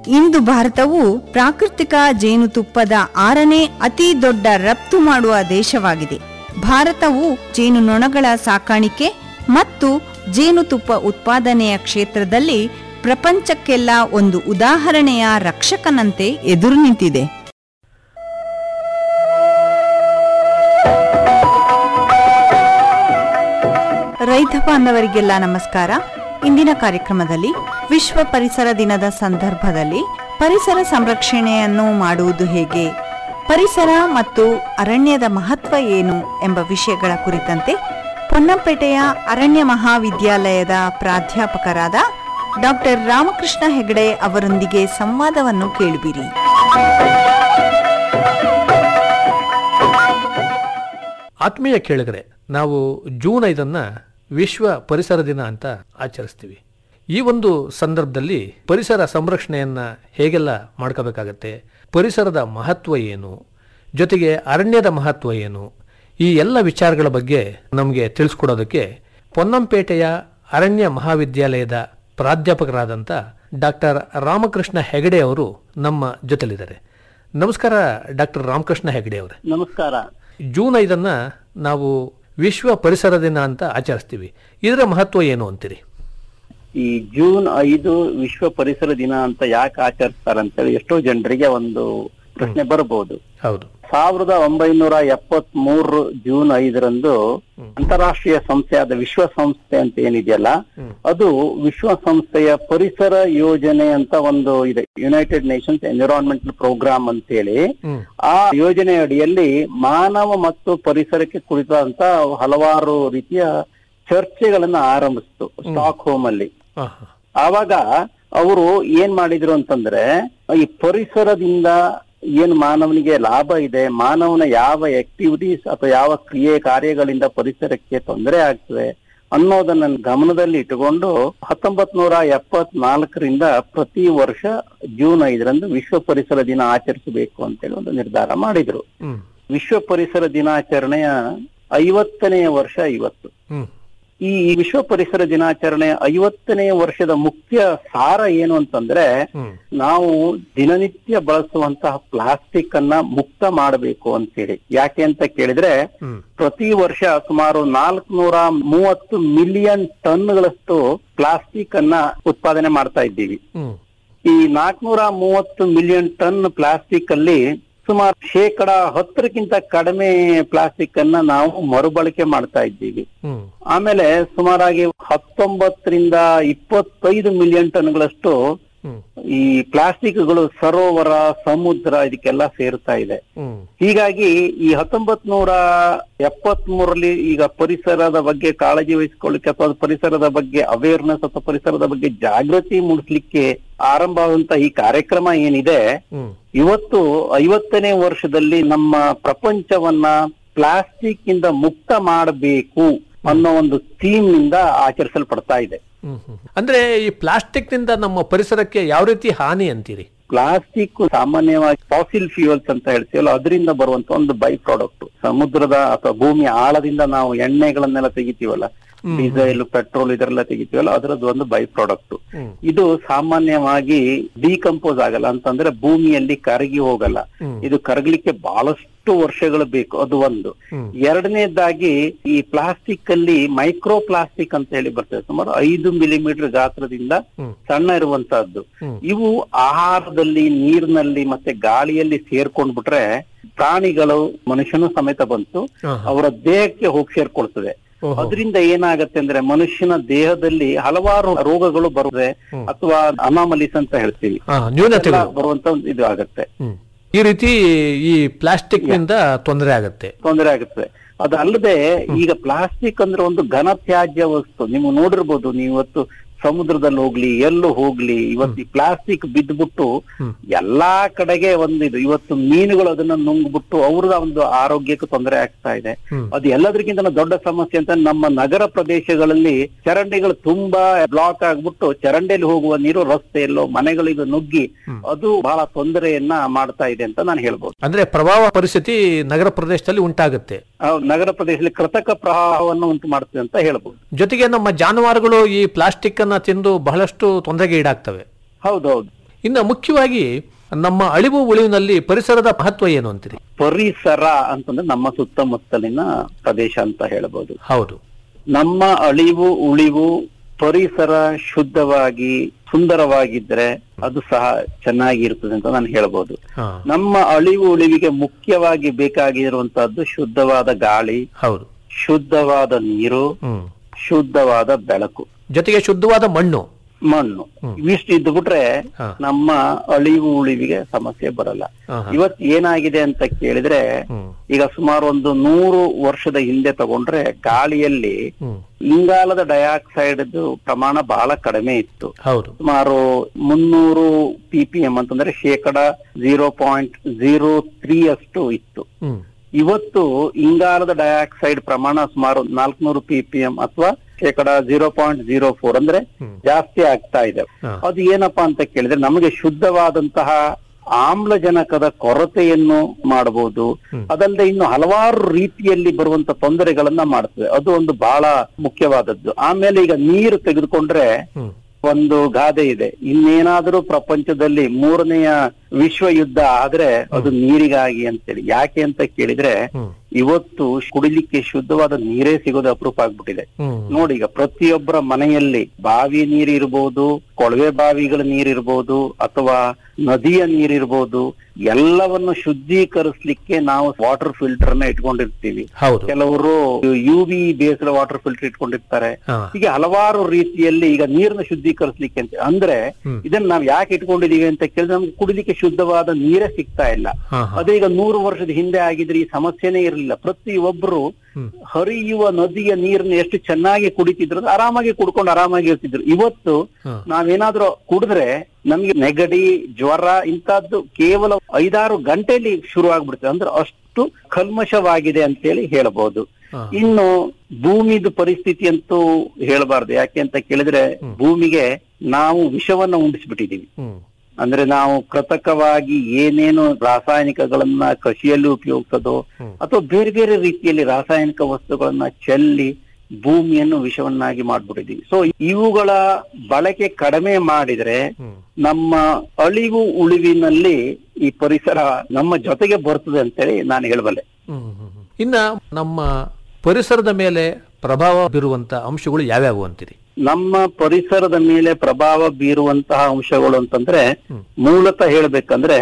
ಇಂದು ಭಾರತವು ಪ್ರಾಕೃತಿಕ ಜೇನುತುಪ್ಪದ ಆರನೇ ಅತಿ ದೊಡ್ಡ ರಫ್ತು ಮಾಡುವ ದೇಶವಾಗಿದೆ ಭಾರತವು ಜೇನುನೊಣಗಳ ಸಾಕಾಣಿಕೆ ಮತ್ತು ಜೇನುತುಪ್ಪ ಉತ್ಪಾದನೆಯ ಕ್ಷೇತ್ರದಲ್ಲಿ ಪ್ರಪಂಚಕ್ಕೆಲ್ಲ ಒಂದು ಉದಾಹರಣೆಯ ರಕ್ಷಕನಂತೆ ಎದುರು ನಿಂತಿದೆ ರೈತ ಬಾಂಧವರಿಗೆಲ್ಲ ನಮಸ್ಕಾರ ಇಂದಿನ ಕಾರ್ಯಕ್ರಮದಲ್ಲಿ ವಿಶ್ವ ಪರಿಸರ ದಿನದ ಸಂದರ್ಭದಲ್ಲಿ ಪರಿಸರ ಸಂರಕ್ಷಣೆಯನ್ನು ಮಾಡುವುದು ಹೇಗೆ ಪರಿಸರ ಮತ್ತು ಅರಣ್ಯದ ಮಹತ್ವ ಏನು ಎಂಬ ವಿಷಯಗಳ ಕುರಿತಂತೆ ಪೊನ್ನಂಪೇಟೆಯ ಅರಣ್ಯ ಮಹಾವಿದ್ಯಾಲಯದ ಪ್ರಾಧ್ಯಾಪಕರಾದ ಡಾಕ್ಟರ್ ರಾಮಕೃಷ್ಣ ಹೆಗಡೆ ಅವರೊಂದಿಗೆ ಸಂವಾದವನ್ನು ಕೇಳುವಿರಿ ಆತ್ಮೀಯ ಕೇಳಿಗರೆ ನಾವು ಜೂನ್ ಐದನ್ನ ವಿಶ್ವ ಪರಿಸರ ದಿನ ಅಂತ ಆಚರಿಸ್ತೀವಿ ಈ ಒಂದು ಸಂದರ್ಭದಲ್ಲಿ ಪರಿಸರ ಸಂರಕ್ಷಣೆಯನ್ನ ಹೇಗೆಲ್ಲ ಮಾಡ್ಕೋಬೇಕಾಗತ್ತೆ ಪರಿಸರದ ಮಹತ್ವ ಏನು ಜೊತೆಗೆ ಅರಣ್ಯದ ಮಹತ್ವ ಏನು ಈ ಎಲ್ಲ ವಿಚಾರಗಳ ಬಗ್ಗೆ ನಮಗೆ ತಿಳಿಸ್ಕೊಡೋದಕ್ಕೆ ಪೊನ್ನಂಪೇಟೆಯ ಅರಣ್ಯ ಮಹಾವಿದ್ಯಾಲಯದ ಪ್ರಾಧ್ಯಾಪಕರಾದಂಥ ಡಾಕ್ಟರ್ ರಾಮಕೃಷ್ಣ ಹೆಗಡೆ ಅವರು ನಮ್ಮ ಜೊತೆಲಿದ್ದಾರೆ ನಮಸ್ಕಾರ ಡಾಕ್ಟರ್ ರಾಮಕೃಷ್ಣ ಹೆಗಡೆ ಅವರೇ ನಮಸ್ಕಾರ ಜೂನ್ ಐದನ್ನ ನಾವು ವಿಶ್ವ ಪರಿಸರ ದಿನ ಅಂತ ಆಚರಿಸ್ತೀವಿ ಇದರ ಮಹತ್ವ ಏನು ಅಂತೀರಿ ಈ ಜೂನ್ ಐದು ವಿಶ್ವ ಪರಿಸರ ದಿನ ಅಂತ ಯಾಕೆ ಆಚರಿಸ್ತಾರೆ ಅಂತೇಳಿ ಎಷ್ಟೋ ಜನರಿಗೆ ಒಂದು ಪ್ರಶ್ನೆ ಬರಬಹುದು ಹೌದು ಸಾವಿರದ ಒಂಬೈನೂರ ಎಪ್ಪತ್ ಮೂರು ಜೂನ್ ಐದರಂದು ಅಂತಾರಾಷ್ಟ್ರೀಯ ಸಂಸ್ಥೆಯಾದ ವಿಶ್ವಸಂಸ್ಥೆ ಅಂತ ಏನಿದೆಯಲ್ಲ ಅದು ವಿಶ್ವಸಂಸ್ಥೆಯ ಪರಿಸರ ಯೋಜನೆ ಅಂತ ಒಂದು ಇದೆ ಯುನೈಟೆಡ್ ನೇಷನ್ಸ್ ಎನ್ವಿರಾನ್ಮೆಂಟಲ್ ಪ್ರೋಗ್ರಾಮ್ ಅಂತೇಳಿ ಆ ಯೋಜನೆ ಅಡಿಯಲ್ಲಿ ಮಾನವ ಮತ್ತು ಪರಿಸರಕ್ಕೆ ಕುರಿತಂತ ಹಲವಾರು ರೀತಿಯ ಚರ್ಚೆಗಳನ್ನ ಆರಂಭಿಸಿತು ಸ್ಟಾಕ್ ಹೋಮ್ ಅಲ್ಲಿ ಆವಾಗ ಅವರು ಏನ್ ಮಾಡಿದ್ರು ಅಂತಂದ್ರೆ ಈ ಪರಿಸರದಿಂದ ಏನ್ ಮಾನವನಿಗೆ ಲಾಭ ಇದೆ ಮಾನವನ ಯಾವ ಆಕ್ಟಿವಿಟೀಸ್ ಅಥವಾ ಯಾವ ಕ್ರಿಯೆ ಕಾರ್ಯಗಳಿಂದ ಪರಿಸರಕ್ಕೆ ತೊಂದರೆ ಆಗ್ತದೆ ಅನ್ನೋದನ್ನ ಗಮನದಲ್ಲಿ ಇಟ್ಟುಕೊಂಡು ಹತ್ತೊಂಬತ್ ನೂರ ಎಪ್ಪತ್ನಾಲ್ಕರಿಂದ ಪ್ರತಿ ವರ್ಷ ಜೂನ್ ಐದರಂದು ವಿಶ್ವ ಪರಿಸರ ದಿನ ಆಚರಿಸಬೇಕು ಅಂತೇಳಿ ಒಂದು ನಿರ್ಧಾರ ಮಾಡಿದ್ರು ವಿಶ್ವ ಪರಿಸರ ದಿನಾಚರಣೆಯ ಐವತ್ತನೆಯ ವರ್ಷ ಇವತ್ತು ಈ ವಿಶ್ವ ಪರಿಸರ ದಿನಾಚರಣೆ ಐವತ್ತನೇ ವರ್ಷದ ಮುಖ್ಯ ಸಾರ ಏನು ಅಂತಂದ್ರೆ ನಾವು ದಿನನಿತ್ಯ ಬಳಸುವಂತಹ ಪ್ಲಾಸ್ಟಿಕ್ ಅನ್ನ ಮುಕ್ತ ಮಾಡಬೇಕು ಅಂತೇಳಿ ಯಾಕೆ ಅಂತ ಕೇಳಿದ್ರೆ ಪ್ರತಿ ವರ್ಷ ಸುಮಾರು ನಾಲ್ಕುನೂರ ಮೂವತ್ತು ಮಿಲಿಯನ್ ಟನ್ಗಳಷ್ಟು ಪ್ಲಾಸ್ಟಿಕ್ ಅನ್ನ ಉತ್ಪಾದನೆ ಮಾಡ್ತಾ ಇದ್ದೀವಿ ಈ ನಾಲ್ಕುನೂರ ಮೂವತ್ತು ಮಿಲಿಯನ್ ಟನ್ ಪ್ಲಾಸ್ಟಿಕ್ ಅಲ್ಲಿ ಸುಮಾರು ಶೇಕಡ ಹತ್ತರಕ್ಕಿಂತ ಕಡಿಮೆ ಪ್ಲಾಸ್ಟಿಕ್ ಅನ್ನ ನಾವು ಮರುಬಳಕೆ ಮಾಡ್ತಾ ಇದ್ದೀವಿ ಆಮೇಲೆ ಸುಮಾರಾಗಿ ಹತ್ತೊಂಬತ್ತರಿಂದ ಇಪ್ಪತ್ತೈದು ಮಿಲಿಯನ್ ಟನ್ಗಳಷ್ಟು ಈ ಪ್ಲಾಸ್ಟಿಕ್ಗಳು ಸರೋವರ ಸಮುದ್ರ ಇದಕ್ಕೆಲ್ಲ ಸೇರ್ತಾ ಇದೆ ಹೀಗಾಗಿ ಈ ಹತ್ತೊಂಬತ್ ನೂರ ಎಪ್ಪತ್ ಮೂರಲ್ಲಿ ಈಗ ಪರಿಸರದ ಬಗ್ಗೆ ಕಾಳಜಿ ವಹಿಸ್ಕೊಳ್ಳಿಕ್ಕೆ ಅಥವಾ ಪರಿಸರದ ಬಗ್ಗೆ ಅವೇರ್ನೆಸ್ ಅಥವಾ ಪರಿಸರದ ಬಗ್ಗೆ ಜಾಗೃತಿ ಮೂಡಿಸ್ಲಿಕ್ಕೆ ಆರಂಭ ಆದಂತ ಈ ಕಾರ್ಯಕ್ರಮ ಏನಿದೆ ಇವತ್ತು ಐವತ್ತನೇ ವರ್ಷದಲ್ಲಿ ನಮ್ಮ ಪ್ರಪಂಚವನ್ನ ಪ್ಲಾಸ್ಟಿಕ್ ಇಂದ ಮುಕ್ತ ಮಾಡಬೇಕು ಅನ್ನೋ ಒಂದು ಥೀಮ್ ನಿಂದ ಆಚರಿಸಲ್ಪಡ್ತಾ ಇದೆ ಅಂದ್ರೆ ಈ ಪ್ಲಾಸ್ಟಿಕ್ ನಿಂದ ನಮ್ಮ ಪರಿಸರಕ್ಕೆ ಯಾವ ರೀತಿ ಹಾನಿ ಅಂತೀರಿ ಪ್ಲಾಸ್ಟಿಕ್ ಸಾಮಾನ್ಯವಾಗಿ ಫಾಸಿಲ್ ಫ್ಯೂಯಲ್ಸ್ ಅಂತ ಹೇಳ್ತೀವಲ್ಲ ಅದರಿಂದ ಬರುವಂತ ಒಂದು ಬೈ ಪ್ರಾಡಕ್ಟ್ ಸಮುದ್ರದ ಅಥವಾ ಭೂಮಿಯ ಆಳದಿಂದ ನಾವು ಎಣ್ಣೆಗಳನ್ನೆಲ್ಲ ತೆಗಿತೀವಲ್ಲ ಡೀಸೆಲ್ ಪೆಟ್ರೋಲ್ ಇದರೆಲ್ಲ ತೆಗಿತೀವಲ್ಲ ಅದರದ್ದು ಒಂದು ಬೈ ಪ್ರಾಡಕ್ಟ್ ಇದು ಸಾಮಾನ್ಯವಾಗಿ ಡಿಕಂಪೋಸ್ ಆಗಲ್ಲ ಅಂತಂದ್ರೆ ಭೂಮಿಯಲ್ಲಿ ಕರಗಿ ಹೋಗಲ್ಲ ಇದು ಕರಗಲಿಕ್ಕೆ ಬಹಳಷ್ಟು ವರ್ಷಗಳು ಬೇಕು ಅದು ಒಂದು ಎರಡನೇದಾಗಿ ಈ ಪ್ಲಾಸ್ಟಿಕ್ ಅಲ್ಲಿ ಮೈಕ್ರೋ ಪ್ಲಾಸ್ಟಿಕ್ ಅಂತ ಹೇಳಿ ಬರ್ತದೆ ಸುಮಾರು ಐದು ಮಿಲಿಮೀಟರ್ ಗಾತ್ರದಿಂದ ಸಣ್ಣ ಇರುವಂತಹದ್ದು ಇವು ಆಹಾರದಲ್ಲಿ ನೀರಿನಲ್ಲಿ ಮತ್ತೆ ಗಾಳಿಯಲ್ಲಿ ಸೇರ್ಕೊಂಡ್ಬಿಟ್ರೆ ಪ್ರಾಣಿಗಳು ಮನುಷ್ಯನು ಸಮೇತ ಬಂತು ಅವರ ದೇಹಕ್ಕೆ ಹೋಗಿ ಸೇರ್ಕೊಳ್ತದೆ ಅದರಿಂದ ಏನಾಗತ್ತೆ ಅಂದ್ರೆ ಮನುಷ್ಯನ ದೇಹದಲ್ಲಿ ಹಲವಾರು ರೋಗಗಳು ಬರುತ್ತದೆ ಅಥವಾ ಅನಾಮಲಿಸ್ ಅಂತ ಹೇಳ್ತೀವಿ ಹಾ, ನ್ಯೂನತೆಗಳು. ಎಲ್ಲ ಬರುವಂತ ಒಂದು ಇದು ಆಗತ್ತೆ ಈ ರೀತಿ ಈ ಪ್ಲಾಸ್ಟಿಕ್ ನಿಂದ ತೊಂದರೆ ಆಗತ್ತೆ ತೊಂದರೆ ಆಗುತ್ತೆ ಅದಲ್ಲದೆ ಈಗ ಪ್ಲಾಸ್ಟಿಕ್ ಅಂದ್ರೆ ಒಂದು ಘನ ತ್ಯಾಜ್ಯ ವಸ್ತು ನೀವು ನೋಡಿರ್ಬೋದು ನೀವು ಇವತ್ತು ಸಮುದ್ರದಲ್ಲಿ ಹೋಗ್ಲಿ ಎಲ್ಲೂ ಹೋಗ್ಲಿ ಇವತ್ತು ಈ ಪ್ಲಾಸ್ಟಿಕ್ ಬಿದ್ದ್ಬಿಟ್ಟು ಎಲ್ಲಾ ಕಡೆಗೆ ಒಂದು ಇದು ಇವತ್ತು ಮೀನುಗಳು ಅದನ್ನ ನುಂಗ್ಬಿಟ್ಟು ಅವ್ರದ ಒಂದು ಆರೋಗ್ಯಕ್ಕೆ ತೊಂದರೆ ಆಗ್ತಾ ಇದೆ ಅದು ಎಲ್ಲದಕ್ಕಿಂತ ದೊಡ್ಡ ಸಮಸ್ಯೆ ಅಂತ ನಮ್ಮ ನಗರ ಪ್ರದೇಶಗಳಲ್ಲಿ ಚರಂಡಿಗಳು ತುಂಬಾ ಬ್ಲಾಕ್ ಆಗ್ಬಿಟ್ಟು ಚರಂಡಿಯಲ್ಲಿ ಹೋಗುವ ನೀರು ರಸ್ತೆಯಲ್ಲೋ ಮನೆಗಳಿಗೆ ನುಗ್ಗಿ ಅದು ಬಹಳ ತೊಂದರೆಯನ್ನ ಮಾಡ್ತಾ ಇದೆ ಅಂತ ನಾನು ಹೇಳ್ಬೋದು ಅಂದ್ರೆ ಪ್ರಭಾವ ಪರಿಸ್ಥಿತಿ ನಗರ ಪ್ರದೇಶದಲ್ಲಿ ಉಂಟಾಗುತ್ತೆ ಆ ನಗರ ಪ್ರದೇಶದಲ್ಲಿ ಕೃತಕ ಪ್ರವಾಹವನ್ನು ಉಂಟು ಮಾಡ್ತದೆ ಅಂತ ಹೇಳ್ಬೋದು ಜೊತೆಗೆ ನಮ್ಮ ಜಾನುವಾರುಗಳು ಈ ಪ್ಲಾಸ್ಟಿಕ್ ಅನ್ನ ತಿಂದು ಬಹಳಷ್ಟು ತೊಂದರೆಗೆ ಈಡಾಗ್ತವೆ ಹೌದೌದು ಇನ್ನು ಮುಖ್ಯವಾಗಿ ನಮ್ಮ ಅಳಿವು ಉಳಿವಿನಲ್ಲಿ ಪರಿಸರದ ಮಹತ್ವ ಏನು ಅಂತೀರಿ ಪರಿಸರ ಅಂತಂದ್ರೆ ನಮ್ಮ ಸುತ್ತಮುತ್ತಲಿನ ಪ್ರದೇಶ ಅಂತ ಹೇಳಬಹುದು ಹೌದು ನಮ್ಮ ಅಳಿವು ಉಳಿವು ಪರಿಸರ ಶುದ್ಧವಾಗಿ ಸುಂದರವಾಗಿದ್ರೆ ಅದು ಸಹ ಚೆನ್ನಾಗಿರ್ತದೆ ಅಂತ ನಾನು ಹೇಳ್ಬೋದು ಹಾ, ನಮ್ಮ ಅಳಿವು ಉಳಿವಿಗೆ ಮುಖ್ಯವಾಗಿ ಬೇಕಾಗಿರುವಂತಹದ್ದು ಶುದ್ಧವಾದ ಗಾಳಿ ಹೌದು ಶುದ್ಧವಾದ ನೀರು ಹ್ಮ್ ಶುದ್ಧವಾದ ಬೆಳಕು ಜೊತೆಗೆ ಶುದ್ಧವಾದ ಮಣ್ಣು ಮಣ್ಣು ಇವಿಷ್ಟು ಇದ್ದು ಬಿಟ್ರೆ ಹಾ. ನಮ್ಮ ಅಳಿವು ಉಳಿವಿಗೆ ಸಮಸ್ಯೆ ಬರಲ್ಲ ಹಾ, ಹಾ. ಇವತ್ ಏನಾಗಿದೆ ಅಂತ ಕೇಳಿದ್ರೆ ಹ್ಮ್. ಈಗ ಸುಮಾರು ಒಂದು ನೂರು ವರ್ಷದ ಹಿಂದೆ ತಗೊಂಡ್ರೆ ಗಾಳಿಯಲ್ಲಿ ಹ್ಮ್. ಇಂಗಾಲದ ಡೈಆಕ್ಸೈಡ್ ಪ್ರಮಾಣ ಬಹಳ ಕಡಿಮೆ ಇತ್ತು ಹೌದು ಸುಮಾರು ಮುನ್ನೂರು ಪಿ ಪಿ ಎಂ ಅಂತಂದ್ರೆ ಶೇಕಡ ಜೀರೋ ಪಾಯಿಂಟ್ ಜೀರೋ ತ್ರೀ ಅಷ್ಟು ಇತ್ತು ಹ್ಮ್ ಇವತ್ತು ಇಂಗಾಲದ ಡೈಆಕ್ಸೈಡ್ ಪ್ರಮಾಣ ಸುಮಾರು ನಾಲ್ಕುನೂರು ಪಿ ಪಿ ಎಂ ಅಥವಾ ಶೇಕಡ ಜೀರೋ ಪಾಯಿಂಟ್ ಜೀರೋ ಫೋರ್ ಅಂದ್ರೆ ಜಾಸ್ತಿ ಆಗ್ತಾ ಇದೆ ಹಾ. ಅದು ಏನಪ್ಪಾ ಅಂತ ಕೇಳಿದ್ರೆ ನಮಗೆ ಶುದ್ಧವಾದಂತಹ ಆಮ್ಲಜನಕದ ಕೊರತೆಯನ್ನು ಮಾಡಬಹುದು ಅದಲ್ಲದೆ ಇನ್ನು ಹಲವಾರು ರೀತಿಯಲ್ಲಿ ಬರುವಂತ ತೊಂದರೆಗಳನ್ನ ಮಾಡ್ತದೆ ಅದು ಒಂದು ಬಹಳ ಮುಖ್ಯವಾದದ್ದು ಆಮೇಲೆ ಈಗ ನೀರು ತೆಗೆದುಕೊಂಡ್ರೆ ಹ್ಮ್. ಒಂದು ಗಾದೆ ಇದೆ ಇನ್ನೇನಾದ್ರೂ ಪ್ರಪಂಚದಲ್ಲಿ ಮೂರನೆಯ ವಿಶ್ವ ಯುದ್ಧ ಆದ್ರೆ ಅದು ನೀರಿಗಾಗಿ ಅಂತೇಳಿ ಯಾಕೆ ಅಂತ ಕೇಳಿದ್ರೆ ಇವತ್ತು ಕುಡಿಲಿಕ್ಕೆ ಶುದ್ಧವಾದ ನೀರೇ ಸಿಗೋದು ಅಪರೂಪ ಆಗ್ಬಿಟ್ಟಿದೆ ಹ್ಮ್ ನೋಡಿ ಈಗ ಪ್ರತಿಯೊಬ್ಬರ ಮನೆಯಲ್ಲಿ ಬಾವಿ ನೀರಿರ್ಬೋದು ಕೊಳವೆ ಬಾವಿಗಳ ನೀರಿರ್ಬೋದು ಅಥವಾ ನದಿಯ ನೀರಿರ್ಬೋದು ಎಲ್ಲವನ್ನು ಶುದ್ಧೀಕರಿಸ್ಲಿಕ್ಕೆ ನಾವು ವಾಟರ್ ಫಿಲ್ಟರ್ ನ ಇಟ್ಕೊಂಡಿರ್ತೀವಿ ಹೌದು ಕೆಲವರು U V based water filter ಇಟ್ಕೊಂಡಿರ್ತಾರೆ ಹಾ. ಹೀಗೆ ಹಲವಾರು ರೀತಿಯಲ್ಲಿ ಈಗ ನೀರನ್ನ ಶುದ್ಧೀಕರಿಸ್ಲಿಕ್ಕೆ ಅಂತ ಅಂದ್ರೆ ಹ್ಮ್. ಇದನ್ನ ನಾವ್ ಯಾಕೆ ಇಟ್ಕೊಂಡಿದೀವಿ ಅಂತ ಕೇಳಿದ್ರೆ ನಮ್ಗೆ ಕುಡಿಲಿಕ್ಕೆ ಶುದ್ಧವಾದ ನೀರೇ ಸಿಗ್ತಾ ಇಲ್ಲ ಹಾ, ಹಾ. ಅದೇ ಈಗ ನೂರು ವರ್ಷದ ಹಿಂದೆ ಆಗಿದ್ರೆ ಈ ಸಮಸ್ಯೆನೇ ಇರಲಿಲ್ಲ ಪ್ರತಿಯೊಬ್ರು ಹ್ಮ್. ಹರಿಯುವ ನದಿಯ ನೀರನ್ನ ಎಷ್ಟು ಚೆನ್ನಾಗಿ ಕುಡಿತಿದ್ರು ಅಂದ್ರೆ ಆರಾಮಾಗಿ ಕುಡ್ಕೊಂಡು ಆರಾಮಾಗಿ ಇರ್ತಿದ್ರು ಇವತ್ತು ಹಾ. ನಾವೇನಾದ್ರೂ ಕುಡಿದ್ರೆ ನಮ್ಗೆ ನೆಗಡಿ ಜ್ವರ ಇಂತಹದ್ದು ಕೇವಲ ಐದಾರು ಗಂಟೆಯಲ್ಲಿ ಶುರು ಆಗ್ಬಿಡ್ತದೆ ಅಂದ್ರೆ ಅಷ್ಟು ಕಲ್ಮಶವಾಗಿದೆ ಅಂತೇಳಿ ಹೇಳಬಹುದು ಹಾ. ಇನ್ನು ಭೂಮಿದು ಪರಿಸ್ಥಿತಿ ಅಂತೂ ಹೇಳಬಾರ್ದು ಯಾಕೆ ಅಂತ ಕೇಳಿದ್ರೆ ಭೂಮಿಗೆ ನಾವು ವಿಷವನ್ನ ಉಂಡಿಸ್ಬಿಟ್ಟಿದೀವಿ ಹ್ಮ್ ಅಂದ್ರೆ ನಾವು ಕೃತಕವಾಗಿ ಏನೇನು ರಾಸಾಯನಿಕಗಳನ್ನ ಕೃಷಿಯಲ್ಲಿ ಉಪಯೋಗಿಸೋದು ಅಥವಾ ಬೇರೆ ಬೇರೆ ರೀತಿಯಲ್ಲಿ ರಾಸಾಯನಿಕ ವಸ್ತುಗಳನ್ನ ಚೆಲ್ಲಿ ಭೂಮಿಯನ್ನು ವಿಷವನ್ನಾಗಿ ಮಾಡ್ಬಿಟ್ಟಿದೀವಿ ಸೊ ಇವುಗಳ ಬಳಕೆ ಕಡಿಮೆ ಮಾಡಿದ್ರೆ ನಮ್ಮ ಅಳಿವು ಉಳಿವಿನಲ್ಲಿ ಈ ಪರಿಸರ ನಮ್ಮ ಜೊತೆಗೆ ಬರ್ತದೆ ಅಂತೇಳಿ ನಾನು ಹೇಳಬಲ್ಲೆ ಹ್ಮ್, ಹ್ಮ್, ಹ್ಮ್. ಇನ್ನ ನಮ್ಮ ಪರಿಸರದ ಮೇಲೆ ಪ್ರಭಾವ ಬೀರುವಂತ ಅಂಶಗಳು ಯಾವ್ಯಾವು ಅಂತೀರಿ ನಮ್ಮ ಪರಿಸರದ ಮೇಲೆ ಪ್ರಭಾವ ಬೀರುವಂತಹ ಅಂಶಗಳು ಅಂತಂದ್ರೆ ಮೂಲತಃ ಹೇಳ್ಬೇಕಂದ್ರೆ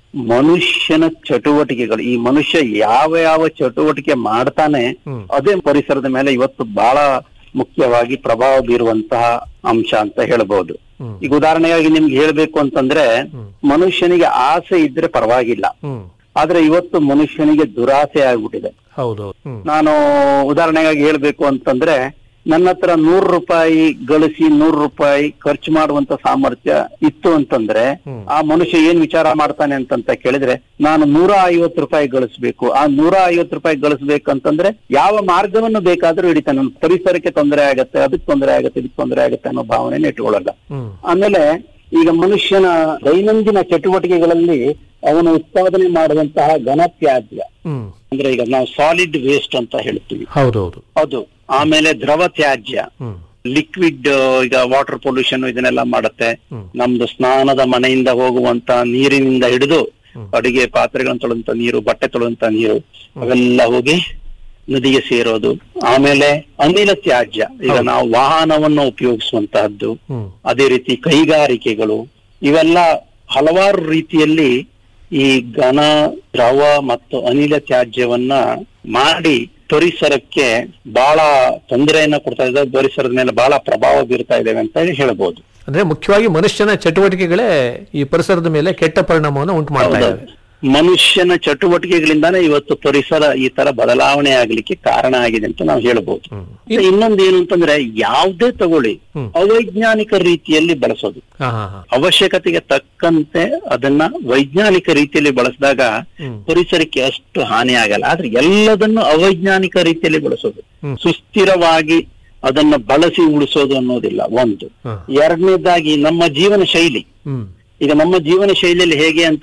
ಮನುಷ್ಯನ ಚಟುವಟಿಕೆಗಳು ಈ ಮನುಷ್ಯ ಯಾವ ಯಾವ ಚಟುವಟಿಕೆ ಮಾಡ್ತಾನೆ ಅದೇ ಪರಿಸರದ ಮೇಲೆ ಇವತ್ತು ಬಹಳ ಮುಖ್ಯವಾಗಿ ಪ್ರಭಾವ ಬೀರುವಂತಹ ಅಂಶ ಅಂತ ಹೇಳ್ಬಹುದು ಈಗ ಉದಾಹರಣೆಯಾಗಿ ನಿಮ್ಗೆ ಹೇಳ್ಬೇಕು ಅಂತಂದ್ರೆ ಮನುಷ್ಯನಿಗೆ ಆಸೆ ಇದ್ರೆ ಪರವಾಗಿಲ್ಲ ಹ್ಮ್ ಆದ್ರೆ ಇವತ್ತು ಮನುಷ್ಯನಿಗೆ ದುರಾಸೆ ಆಗ್ಬಿಟ್ಟಿದೆ ಹೌದು ಹ್ಮ್ ನಾನು ಉದಾಹರಣೆಗಾಗಿ ಹೇಳ್ಬೇಕು ಅಂತಂದ್ರೆ ನನ್ನ ಹತ್ರ ನೂರು ರೂಪಾಯಿ ಗಳಿಸಿ ನೂರು ರೂಪಾಯಿ ಖರ್ಚು ಮಾಡುವಂತ ಸಾಮರ್ಥ್ಯ ಇತ್ತು ಅಂತಂದ್ರೆ ಆ ಮನುಷ್ಯ ಏನ್ ವಿಚಾರ ಮಾಡ್ತಾನೆ ಅಂತಂತ ಕೇಳಿದ್ರೆ ನಾನು ನೂರ ಐವತ್ತು ರೂಪಾಯಿ ಗಳಿಸ್ಬೇಕು ಆ ನೂರ ಐವತ್ತು ರೂಪಾಯಿ ಗಳಿಸ್ಬೇಕಂತಂದ್ರೆ ಯಾವ ಮಾರ್ಗವನ್ನು ಬೇಕಾದ್ರೂ ಹಿಡಿತಾನೆ ನನ್ನ ಪರಿಸರಕ್ಕೆ ತೊಂದರೆ ಆಗತ್ತೆ ಅದಕ್ಕೆ ತೊಂದರೆ ಆಗತ್ತೆ ಇದಕ್ಕೆ ತೊಂದರೆ ಆಗತ್ತೆ ಅನ್ನೋ ಭಾವನೆನ ಇಟ್ಕೊಳ್ಳಲ್ಲ ಹ್ಮ್ ಆಮೇಲೆ ಈಗ ಮನುಷ್ಯನ ದೈನಂದಿನ ಚಟುವಟಿಕೆಗಳಲ್ಲಿ ಅವನು ಉತ್ಪಾದನೆ ಮಾಡುವಂತಹ ಘನತ್ಯಾಜ್ಯ ಹ್ಮ್ ಅಂದ್ರೆ ಈಗ ನಾವು ಸಾಲಿಡ್ ವೇಸ್ಟ್ ಅಂತ ಹೇಳ್ತೀವಿ ಹೌದೌದು ಅದು ಆಮೇಲೆ ದ್ರವ ತ್ಯಾಜ್ಯ ಹ್ಮ್ ಲಿಕ್ವಿಡ್ ಈಗ ವಾಟರ್ ಪೊಲ್ಯೂಷನ್ ಇದನ್ನೆಲ್ಲ ಮಾಡುತ್ತೆ ನಮ್ದು ಸ್ನಾನದ ಮನೆಯಿಂದ ಹೋಗುವಂತ ನೀರಿನಿಂದ ಹಿಡಿದು ಅಡಿಗೆ ಪಾತ್ರೆಗಳನ್ನು ತೊಳೆದಂತ ನೀರು ಬಟ್ಟೆ ತೊಳೆದಂತ ನೀರು ಅವೆಲ್ಲ ಹೋಗಿ ನದಿಗೆ ಸೇರೋದು ಆಮೇಲೆ ಅನಿಲ ತ್ಯಾಜ್ಯ ಈಗ ನಾವು ವಾಹನವನ್ನು ಉಪಯೋಗಿಸುವಂತಹದ್ದು ಹ್ಮ್ ಅದೇ ರೀತಿ ಕೈಗಾರಿಕೆಗಳು ಇವೆಲ್ಲ ಹಲವಾರು ರೀತಿಯಲ್ಲಿ ಈ ಘನ ದ್ರವ ಮತ್ತು ಅನಿಲ ತ್ಯಾಜ್ಯವನ್ನ ಮಾಡಿ ಪರಿಸರಕ್ಕೆ ಬಹಳ ತೊಂದರೆಯನ್ನ ಕೊಡ್ತಾ ಇದ್ದಾವೆ ಪರಿಸರದ ಮೇಲೆ ಬಹಳ ಪ್ರಭಾವ ಬೀರ್ತಾ ಇದ್ದೇವೆ ಅಂತ ಹೇಳಿ ಹೇಳ್ಬೋದು ಅಂದ್ರೆ ಮುಖ್ಯವಾಗಿ ಮನುಷ್ಯನ ಚಟುವಟಿಕೆಗಳೇ ಈ ಪರಿಸರದ ಮೇಲೆ ಕೆಟ್ಟ ಪರಿಣಾಮವನ್ನು ಉಂಟು ಮಾಡ್ತಾ ಇದ್ದಾವೆ ಮನುಷ್ಯನ ಚಟುವಟಿಕೆಗಳಿಂದಾನೇ ಇವತ್ತು ಪರಿಸರ ಈ ತರ ಬದಲಾವಣೆ ಆಗ್ಲಿಕ್ಕೆ ಕಾರಣ ಆಗಿದೆ ಅಂತ ನಾವು ಹೇಳ್ಬೋದು ಇನ್ನೊಂದು ಏನು ಅಂತಂದ್ರೆ ಯಾವ್ದೇ ತಗೊಳ್ಳಿ ಅವೈಜ್ಞಾನಿಕ ರೀತಿಯಲ್ಲಿ ಬಳಸೋದು ಹಾ ಹಾ ಹಾ ಅವಶ್ಯಕತೆಗೆ ತಕ್ಕಂತೆ ಅದನ್ನ ವೈಜ್ಞಾನಿಕ ರೀತಿಯಲ್ಲಿ ಬಳಸಿದಾಗ ಪರಿಸರಕ್ಕೆ ಅಷ್ಟು ಹಾನಿ ಆಗಲ್ಲ ಆದ್ರೆ ಎಲ್ಲದನ್ನು ಅವೈಜ್ಞಾನಿಕ ರೀತಿಯಲ್ಲಿ ಬಳಸೋದು ಸುಸ್ಥಿರವಾಗಿ ಅದನ್ನ ಬಳಸಿ ಉಳಿಸೋದು ಅನ್ನೋದಿಲ್ಲ ಒಂದು ಎರಡನೇದಾಗಿ ನಮ್ಮ ಜೀವನ ಶೈಲಿ ಹ್ಮ್ ಈಗ ನಮ್ಮ ಜೀವನ ಶೈಲಿಯಲ್ಲಿ ಹೇಗೆ ಅಂತ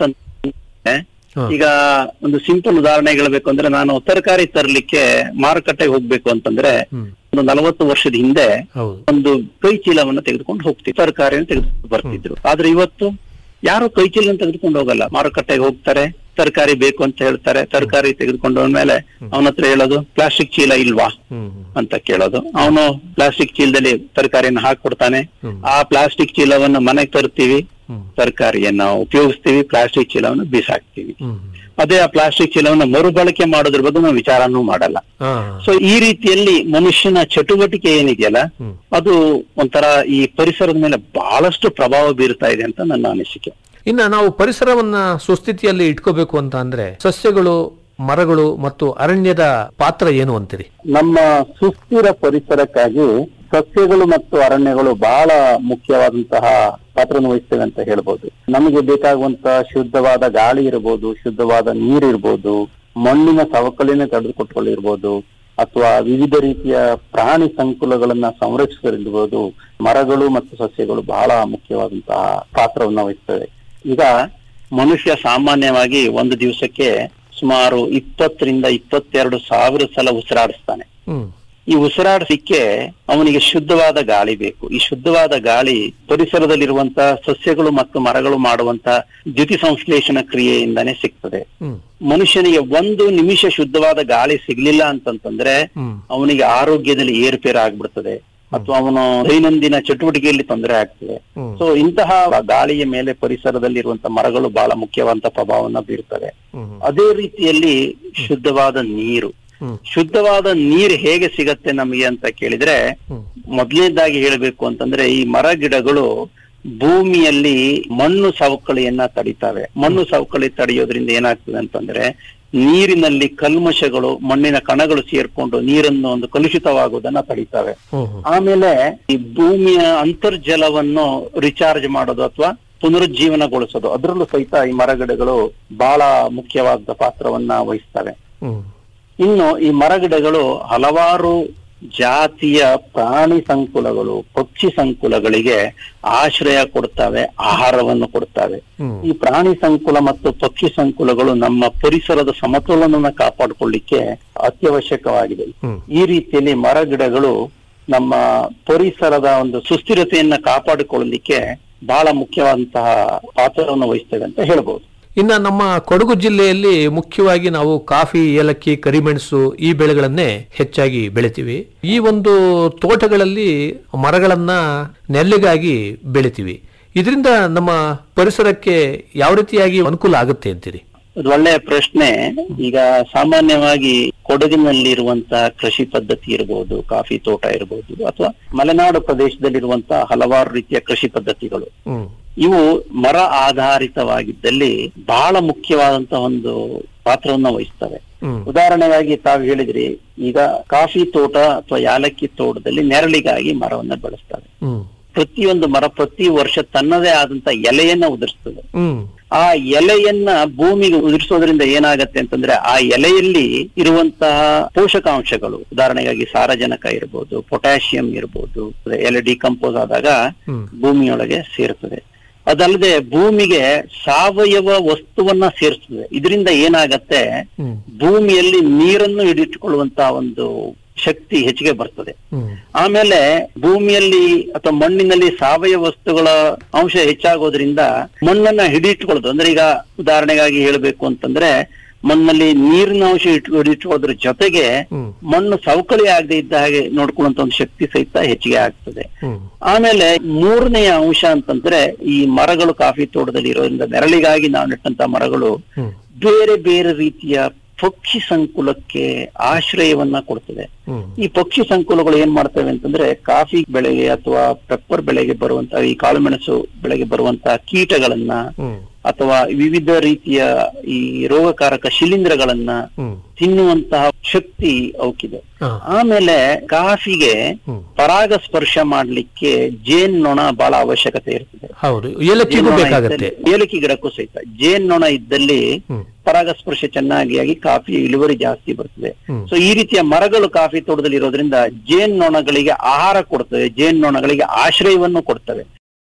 ಈಗ ಒಂದು ಸಿಂಪಲ್ ಉದಾಹರಣೆ ಹೇಳ್ಬೇಕು ಅಂದ್ರೆ ನಾನು ತರಕಾರಿ ತರಲಿಕ್ಕೆ ಮಾರುಕಟ್ಟೆಗೆ ಹೋಗ್ಬೇಕು ಅಂತಂದ್ರೆ ಒಂದು ನಲವತ್ತು ವರ್ಷದ ಹಿಂದೆ ಹೌದು ಒಂದು ಕೈ ಚೀಲವನ್ನ ತೆಗೆದುಕೊಂಡು ಹೋಗ್ತಿದ್ರು ತರಕಾರಿಯನ್ನು ತೆಗೆದುಕೊಂಡು ಬರ್ತಿದ್ರು ಆದ್ರೆ ಇವತ್ತು ಯಾರು ಕೈಚೀಲನ್ನು ತೆಗೆದುಕೊಂಡು ಹೋಗಲ್ಲ ಮಾರುಕಟ್ಟೆಗೆ ಹೋಗ್ತಾರೆ ತರಕಾರಿ ಬೇಕು ಅಂತ ಹೇಳ್ತಾರೆ ತರಕಾರಿ ತೆಗೆದುಕೊಂಡು ಹೋದ್ಮೇಲೆ ಅವನ ಹತ್ರ ಹೇಳೋದು ಪ್ಲಾಸ್ಟಿಕ್ ಚೀಲ ಇಲ್ವಾ ಅಂತ ಕೇಳೋದು ಅವನು ಪ್ಲಾಸ್ಟಿಕ್ ಚೀಲದಲ್ಲಿ ತರಕಾರಿಯನ್ನು ಹಾಕೊಡ್ತಾನೆ ಆ ಪ್ಲಾಸ್ಟಿಕ್ ಚೀಲವನ್ನು ಮನೆಗೆ ತರ್ತೀವಿ ತರಕಾರಿಯನ್ನ ಉಪಯೋಗಿಸ್ತೀವಿ ಪ್ಲಾಸ್ಟಿಕ್ ಚೀಲವನ್ನು ಬಿಸಾಕ್ತಿವಿ ಅದೇ ಆ ಪ್ಲಾಸ್ಟಿಕ್ ಚೀಲವನ್ನು ಮರುಬಳಕೆ ಮಾಡೋದ್ರ ಬಗ್ಗೆ ನಾವು ವಿಚಾರನೂ ಮಾಡಲ್ಲ ಸೊ ಈ ರೀತಿಯಲ್ಲಿ ಮನುಷ್ಯನ ಚಟುವಟಿಕೆ ಏನಿದೆಯಲ್ಲ ಅದು ಒಂಥರ ಈ ಪರಿಸರದ ಮೇಲೆ ಬಹಳಷ್ಟು ಪ್ರಭಾವ ಬೀರ್ತಾ ಇದೆ ಅಂತ ನನ್ನ ಅನಿಸಿಕೆ ಇನ್ನ ನಾವು ಪರಿಸರವನ್ನ ಸುಸ್ಥಿತಿಯಲ್ಲಿ ಇಟ್ಕೋಬೇಕು ಅಂತ ಅಂದ್ರೆ ಸಸ್ಯಗಳು ಮರಗಳು ಮತ್ತು ಅರಣ್ಯದ ಪಾತ್ರ ಏನು ಅಂತೀರಿ ನಮ್ಮ ಸುಸ್ಥಿರ ಪರಿಸರಕ್ಕಾಗಿ ಸಸ್ಯಗಳು ಮತ್ತು ಅರಣ್ಯಗಳು ಬಹಳ ಮುಖ್ಯವಾದಂತಹ ಪಾತ್ರವನ್ನು ವಹಿಸ್ತೇವೆ ಅಂತ ಹೇಳ್ಬೋದು ನಮಗೆ ಬೇಕಾಗುವಂತ ಶುದ್ಧವಾದ ಗಾಳಿ ಇರಬಹುದು ಶುದ್ಧವಾದ ನೀರು ಇರ್ಬೋದು ಮಣ್ಣಿನ ಸವಕಳಿನ ತಡೆದುಕೊಟ್ಕೊಳ್ಳಿರ್ಬೋದು ಅಥವಾ ವಿವಿಧ ರೀತಿಯ ಪ್ರಾಣಿ ಸಂಕುಲಗಳನ್ನ ಸಂರಕ್ಷಿಸಿರ್ಬೋದು ಮರಗಳು ಮತ್ತು ಸಸ್ಯಗಳು ಬಹಳ ಮುಖ್ಯವಾದಂತಹ ಪಾತ್ರವನ್ನ ವಹಿಸ್ತವೆ ಈಗ ಮನುಷ್ಯ ಸಾಮಾನ್ಯವಾಗಿ ಒಂದು ದಿವಸಕ್ಕೆ ಸುಮಾರು ಇಪ್ಪತ್ತರಿಂದ ಇಪ್ಪತ್ತೆರಡು ಸಾವಿರ ಸಲ ಉಸಿರಾಡಿಸ್ತಾನೆ ಈ ಉಸಿರಾಡಿಸಲಿಕ್ಕೆ ಅವನಿಗೆ ಶುದ್ಧವಾದ ಗಾಳಿ ಬೇಕು ಈ ಶುದ್ಧವಾದ ಗಾಳಿ ಪರಿಸರದಲ್ಲಿರುವಂತಹ ಸಸ್ಯಗಳು ಮತ್ತು ಮರಗಳು ಮಾಡುವಂತ ದ್ಯುತಿ ಸಂಶ್ಲೇಷಣ ಕ್ರಿಯೆಯಿಂದಾನೇ ಸಿಗ್ತದೆ ಮನುಷ್ಯನಿಗೆ ಒಂದು ನಿಮಿಷ ಶುದ್ಧವಾದ ಗಾಳಿ ಸಿಗ್ಲಿಲ್ಲ ಅಂತಂತಂದ್ರೆ ಅವನಿಗೆ ಆರೋಗ್ಯದಲ್ಲಿ ಏರುಪೇರು ಆಗ್ಬಿಡ್ತದೆ ಅಥವಾ ಅವನು ದೈನಂದಿನ ಚಟುವಟಿಕೆಯಲ್ಲಿ ತೊಂದರೆ ಆಗ್ತದೆ ಸೊ ಇಂತಹ ಗಾಳಿಯ ಮೇಲೆ ಪರಿಸರದಲ್ಲಿರುವಂತ ಮರಗಳು ಬಹಳ ಮುಖ್ಯವಾದಂತ ಪ್ರಭಾವವನ್ನ ಬೀರ್ತವೆ ಅದೇ ರೀತಿಯಲ್ಲಿ ಶುದ್ಧವಾದ ನೀರು ಶುದ್ಧವಾದ ನೀರು ಹೇಗೆ ಸಿಗತ್ತೆ ನಮಗೆ ಅಂತ ಕೇಳಿದ್ರೆ ಮೊದಲನೇದಾಗಿ ಹೇಳಬೇಕು ಅಂತಂದ್ರೆ ಈ ಮರ ಗಿಡಗಳು ಭೂಮಿಯಲ್ಲಿ ಮಣ್ಣು ಸವಕಳಿಯನ್ನ ತಡಿತಾವೆ ಮಣ್ಣು ಸವಕಳಿ ತಡೆಯೋದ್ರಿಂದ ಏನಾಗ್ತದೆ ಅಂತಂದ್ರೆ ನೀರಿನಲ್ಲಿ ಕಲ್ಮಶಗಳು ಮಣ್ಣಿನ ಕಣಗಳು ಸೇರ್ಕೊಂಡು ನೀರನ್ನು ಒಂದು ಕಲುಷಿತವಾಗುವುದನ್ನ ತಡಿತಾವೆ ಆಮೇಲೆ ಈ ಭೂಮಿಯ ಅಂತರ್ಜಲವನ್ನು ರಿಚಾರ್ಜ್ ಮಾಡೋದು ಅಥವಾ ಪುನರುಜ್ಜೀವನಗೊಳಿಸೋದು ಅದರಲ್ಲೂ ಸಹಿತ ಈ ಮರಗಿಡಗಳು ಬಹಳ ಮುಖ್ಯವಾದ ಪಾತ್ರವನ್ನ ವಹಿಸ್ತವೆ ಇನ್ನು ಈ ಮರಗಿಡಗಳು ಹಲವಾರು ಜಾತಿಯ ಪ್ರಾಣಿ ಸಂಕುಲಗಳು ಪಕ್ಷಿ ಸಂಕುಲಗಳಿಗೆ ಆಶ್ರಯ ಕೊಡ್ತವೆ ಆಹಾರವನ್ನು ಕೊಡ್ತವೆ ಈ ಪ್ರಾಣಿ ಸಂಕುಲ ಮತ್ತು ಪಕ್ಷಿ ಸಂಕುಲಗಳು ನಮ್ಮ ಪರಿಸರದ ಸಮತೋಲನವನ್ನ ಕಾಪಾಡಿಕೊಳ್ಳಿಕ್ಕೆ ಅತ್ಯವಶ್ಯಕವಾಗಿದೆ ಈ ರೀತಿಯಲ್ಲಿ ಮರಗಿಡಗಳು ನಮ್ಮ ಪರಿಸರದ ಒಂದು ಸುಸ್ಥಿರತೆಯನ್ನ ಕಾಪಾಡಿಕೊಳ್ಳಲಿಕ್ಕೆ ಬಹಳ ಮುಖ್ಯವಾದಂತಹ ಪಾತ್ರವನ್ನು ವಹಿಸ್ತೇವೆ ಅಂತ ಹೇಳ್ಬೋದು ಇನ್ನ ನಮ್ಮ ಕೊಡಗು ಜಿಲ್ಲೆಯಲ್ಲಿ ಮುಖ್ಯವಾಗಿ ನಾವು ಕಾಫಿ ಏಲಕ್ಕಿ ಕರಿಮೆಣಸು ಈ ಬೆಳೆಗಳನ್ನೇ ಹೆಚ್ಚಾಗಿ ಬೆಳಿತೀವಿ ಈ ಒಂದು ತೋಟಗಳಲ್ಲಿ ಮರಗಳನ್ನ ನೆಲ್ಲಿಗಾಗಿ ಬೆಳಿತೀವಿ ಇದರಿಂದ ನಮ್ಮ ಪರಿಸರಕ್ಕೆ ಯಾವ ರೀತಿಯಾಗಿ ಅನುಕೂಲ ಆಗುತ್ತೆ ಅಂತೀರಿ ಅದು ಒಳ್ಳೆಯ ಪ್ರಶ್ನೆ ಈಗ ಸಾಮಾನ್ಯವಾಗಿ ಕೊಡಗಿನಲ್ಲಿರುವಂತಹ ಕೃಷಿ ಪದ್ಧತಿ ಇರಬಹುದು ಕಾಫಿ ತೋಟ ಇರಬಹುದು ಅಥವಾ ಮಲೆನಾಡು ಪ್ರದೇಶದಲ್ಲಿರುವಂತಹ ಹಲವಾರು ರೀತಿಯ ಕೃಷಿ ಪದ್ಧತಿಗಳು ಇವು ಮರ ಆಧಾರಿತವಾಗಿದ್ದಲ್ಲಿ ಬಹಳ ಮುಖ್ಯವಾದಂತಹ ಒಂದು ಪಾತ್ರವನ್ನ ವಹಿಸ್ತವೆ ಉದಾಹರಣೆಗಾಗಿ ತಾವು ಹೇಳಿದ್ರಿ ಈಗ ಕಾಫಿ ತೋಟ ಅಥವಾ ಯಾಲಕ್ಕಿ ತೋಟದಲ್ಲಿ ನೆರಳಿಗಾಗಿ ಮರವನ್ನ ಬೆಳೆಸ್ತವೆ ಪ್ರತಿಯೊಂದು ಮರ ಪ್ರತಿ ವರ್ಷ ತನ್ನದೇ ಆದಂತ ಎಲೆಯನ್ನ ಉದುರಿಸ್ತದೆ ಆ ಎಲೆಯನ್ನ ಭೂಮಿಗೆ ಉದುರಿಸೋದ್ರಿಂದ ಏನಾಗತ್ತೆ ಅಂತಂದ್ರೆ ಆ ಎಲೆಯಲ್ಲಿ ಇರುವಂತಹ ಪೋಷಕಾಂಶಗಳು ಉದಾಹರಣೆಗಾಗಿ ಸಾರಜನಕ ಇರಬಹುದು ಪೊಟ್ಯಾಷಿಯಂ ಇರಬಹುದು ಎಲೆ ಡಿಕಂಪೋಸ್ ಆದಾಗ ಭೂಮಿಯೊಳಗೆ ಸೇರ್ತದೆ ಅದಲ್ಲದೆ ಭೂಮಿಗೆ ಸಾವಯವ ವಸ್ತುವನ್ನ ಸೇರಿಸ್ತದೆ ಇದರಿಂದ ಏನಾಗತ್ತೆ ಭೂಮಿಯಲ್ಲಿ ನೀರನ್ನು ಹಿಡಿದಿಟ್ಟುಕೊಳ್ಳುವಂತಹ ಒಂದು ಶಕ್ತಿ ಹೆಚ್ಚಿಗೆ ಬರ್ತದೆ ಆಮೇಲೆ ಭೂಮಿಯಲ್ಲಿ ಅಥವಾ ಮಣ್ಣಿನಲ್ಲಿ ಸಾವಯವ ವಸ್ತುಗಳ ಅಂಶ ಹೆಚ್ಚಾಗೋದ್ರಿಂದ ಮಣ್ಣನ್ನ ಹಿಡಿಯಿಟ್ಕೊಳ್ಳೋದು ಅಂದ್ರೆ ಈಗ ಉದಾಹರಣೆಗಾಗಿ ಹೇಳಬೇಕು ಅಂತಂದ್ರೆ ಮಣ್ಣಲ್ಲಿ ನೀರಿನ ಅಂಶ ಇಟ್ಟು ಹಿಡಿಯಿಟ್ಕೊಳ್ಳೋದ್ರ ಜೊತೆಗೆ ಮಣ್ಣು ಸವಕಳಿ ಆಗದೆ ಇದ್ದ ಹಾಗೆ ನೋಡ್ಕೊಳ್ಳುವಂತ ಒಂದು ಶಕ್ತಿ ಸಹಿತ ಹೆಚ್ಚಿಗೆ ಆಗ್ತದೆ ಆಮೇಲೆ ಮೂರನೆಯ ಅಂಶ ಅಂತಂದ್ರೆ ಈ ಮರಗಳು ಕಾಫಿ ತೋಟದಲ್ಲಿ ಇರೋದ್ರಿಂದ ನೆರಳಿಗಾಗಿ ನಾವು ನೆಟ್ಟಂತ ಮರಗಳು ಬೇರೆ ಬೇರೆ ರೀತಿಯ ಪಕ್ಷಿ ಸಂಕುಲಕ್ಕೆ ಆಶ್ರಯವನ್ನ ಕೊಡ್ತದೆ ಈ ಪಕ್ಷಿ ಸಂಕುಲಗಳು ಏನ್ ಮಾಡ್ತವೆ ಅಂತಂದ್ರೆ ಕಾಫಿ ಬೆಳೆಗೆ ಅಥವಾ ಪೆಪ್ಪರ್ ಬೆಳೆಗೆ ಬರುವಂತಹ ಈ ಕಾಳುಮೆಣಸು ಬೆಳೆಗೆ ಬರುವಂತಹ ಕೀಟಗಳನ್ನ ಅಥವಾ ವಿವಿಧ ರೀತಿಯ ಈ ರೋಗಕಾರಕ ಶಿಲೀಂಧ್ರಗಳನ್ನ ತಿನ್ನುವಂತಹ ಶಕ್ತಿ ಅವಕ್ಕಿದೆ ಆಮೇಲೆ ಕಾಫಿಗೆ ಪರಾಗ ಸ್ಪರ್ಶ ಮಾಡ್ಲಿಕ್ಕೆ ಜೇನ್ ನೊಣ ಬಹಳ ಅವಶ್ಯಕತೆ ಇರ್ತದೆ ಹೌದು ಏಲಕ್ಕಿಗೂ ಜೇನ್ನೊಣ ಬೇಕಾಗತ್ತೆ ಇದ್ದಲ್ಲಿ- ಏಲಕ್ಕಿ ಗಿಡಕ್ಕೂ ಸಹಿತ ಜೇನ್ ನೊಣ ಇದ್ದಲ್ಲಿ ಪರಾಗಸ್ಪರ್ಶ ಚೆನ್ನಾಗಿ ಆಗಿ ಕಾಫಿ ಇಳುವರಿ ಜಾಸ್ತಿ ಬರ್ತದೆ ಸೊ ಈ ರೀತಿಯ ಮರಗಳು ಕಾಫಿ ತೋಟದಲ್ಲಿ ಇರೋದ್ರಿಂದ ಜೇನ್ ನೊಣಗಳಿಗೆ ಆಹಾರ ಕೊಡ್ತವೆ ಜೇನ್ ನೊಣಗಳಿಗೆ ಆಶ್ರಯವನ್ನು ಕೊಡ್ತವೆ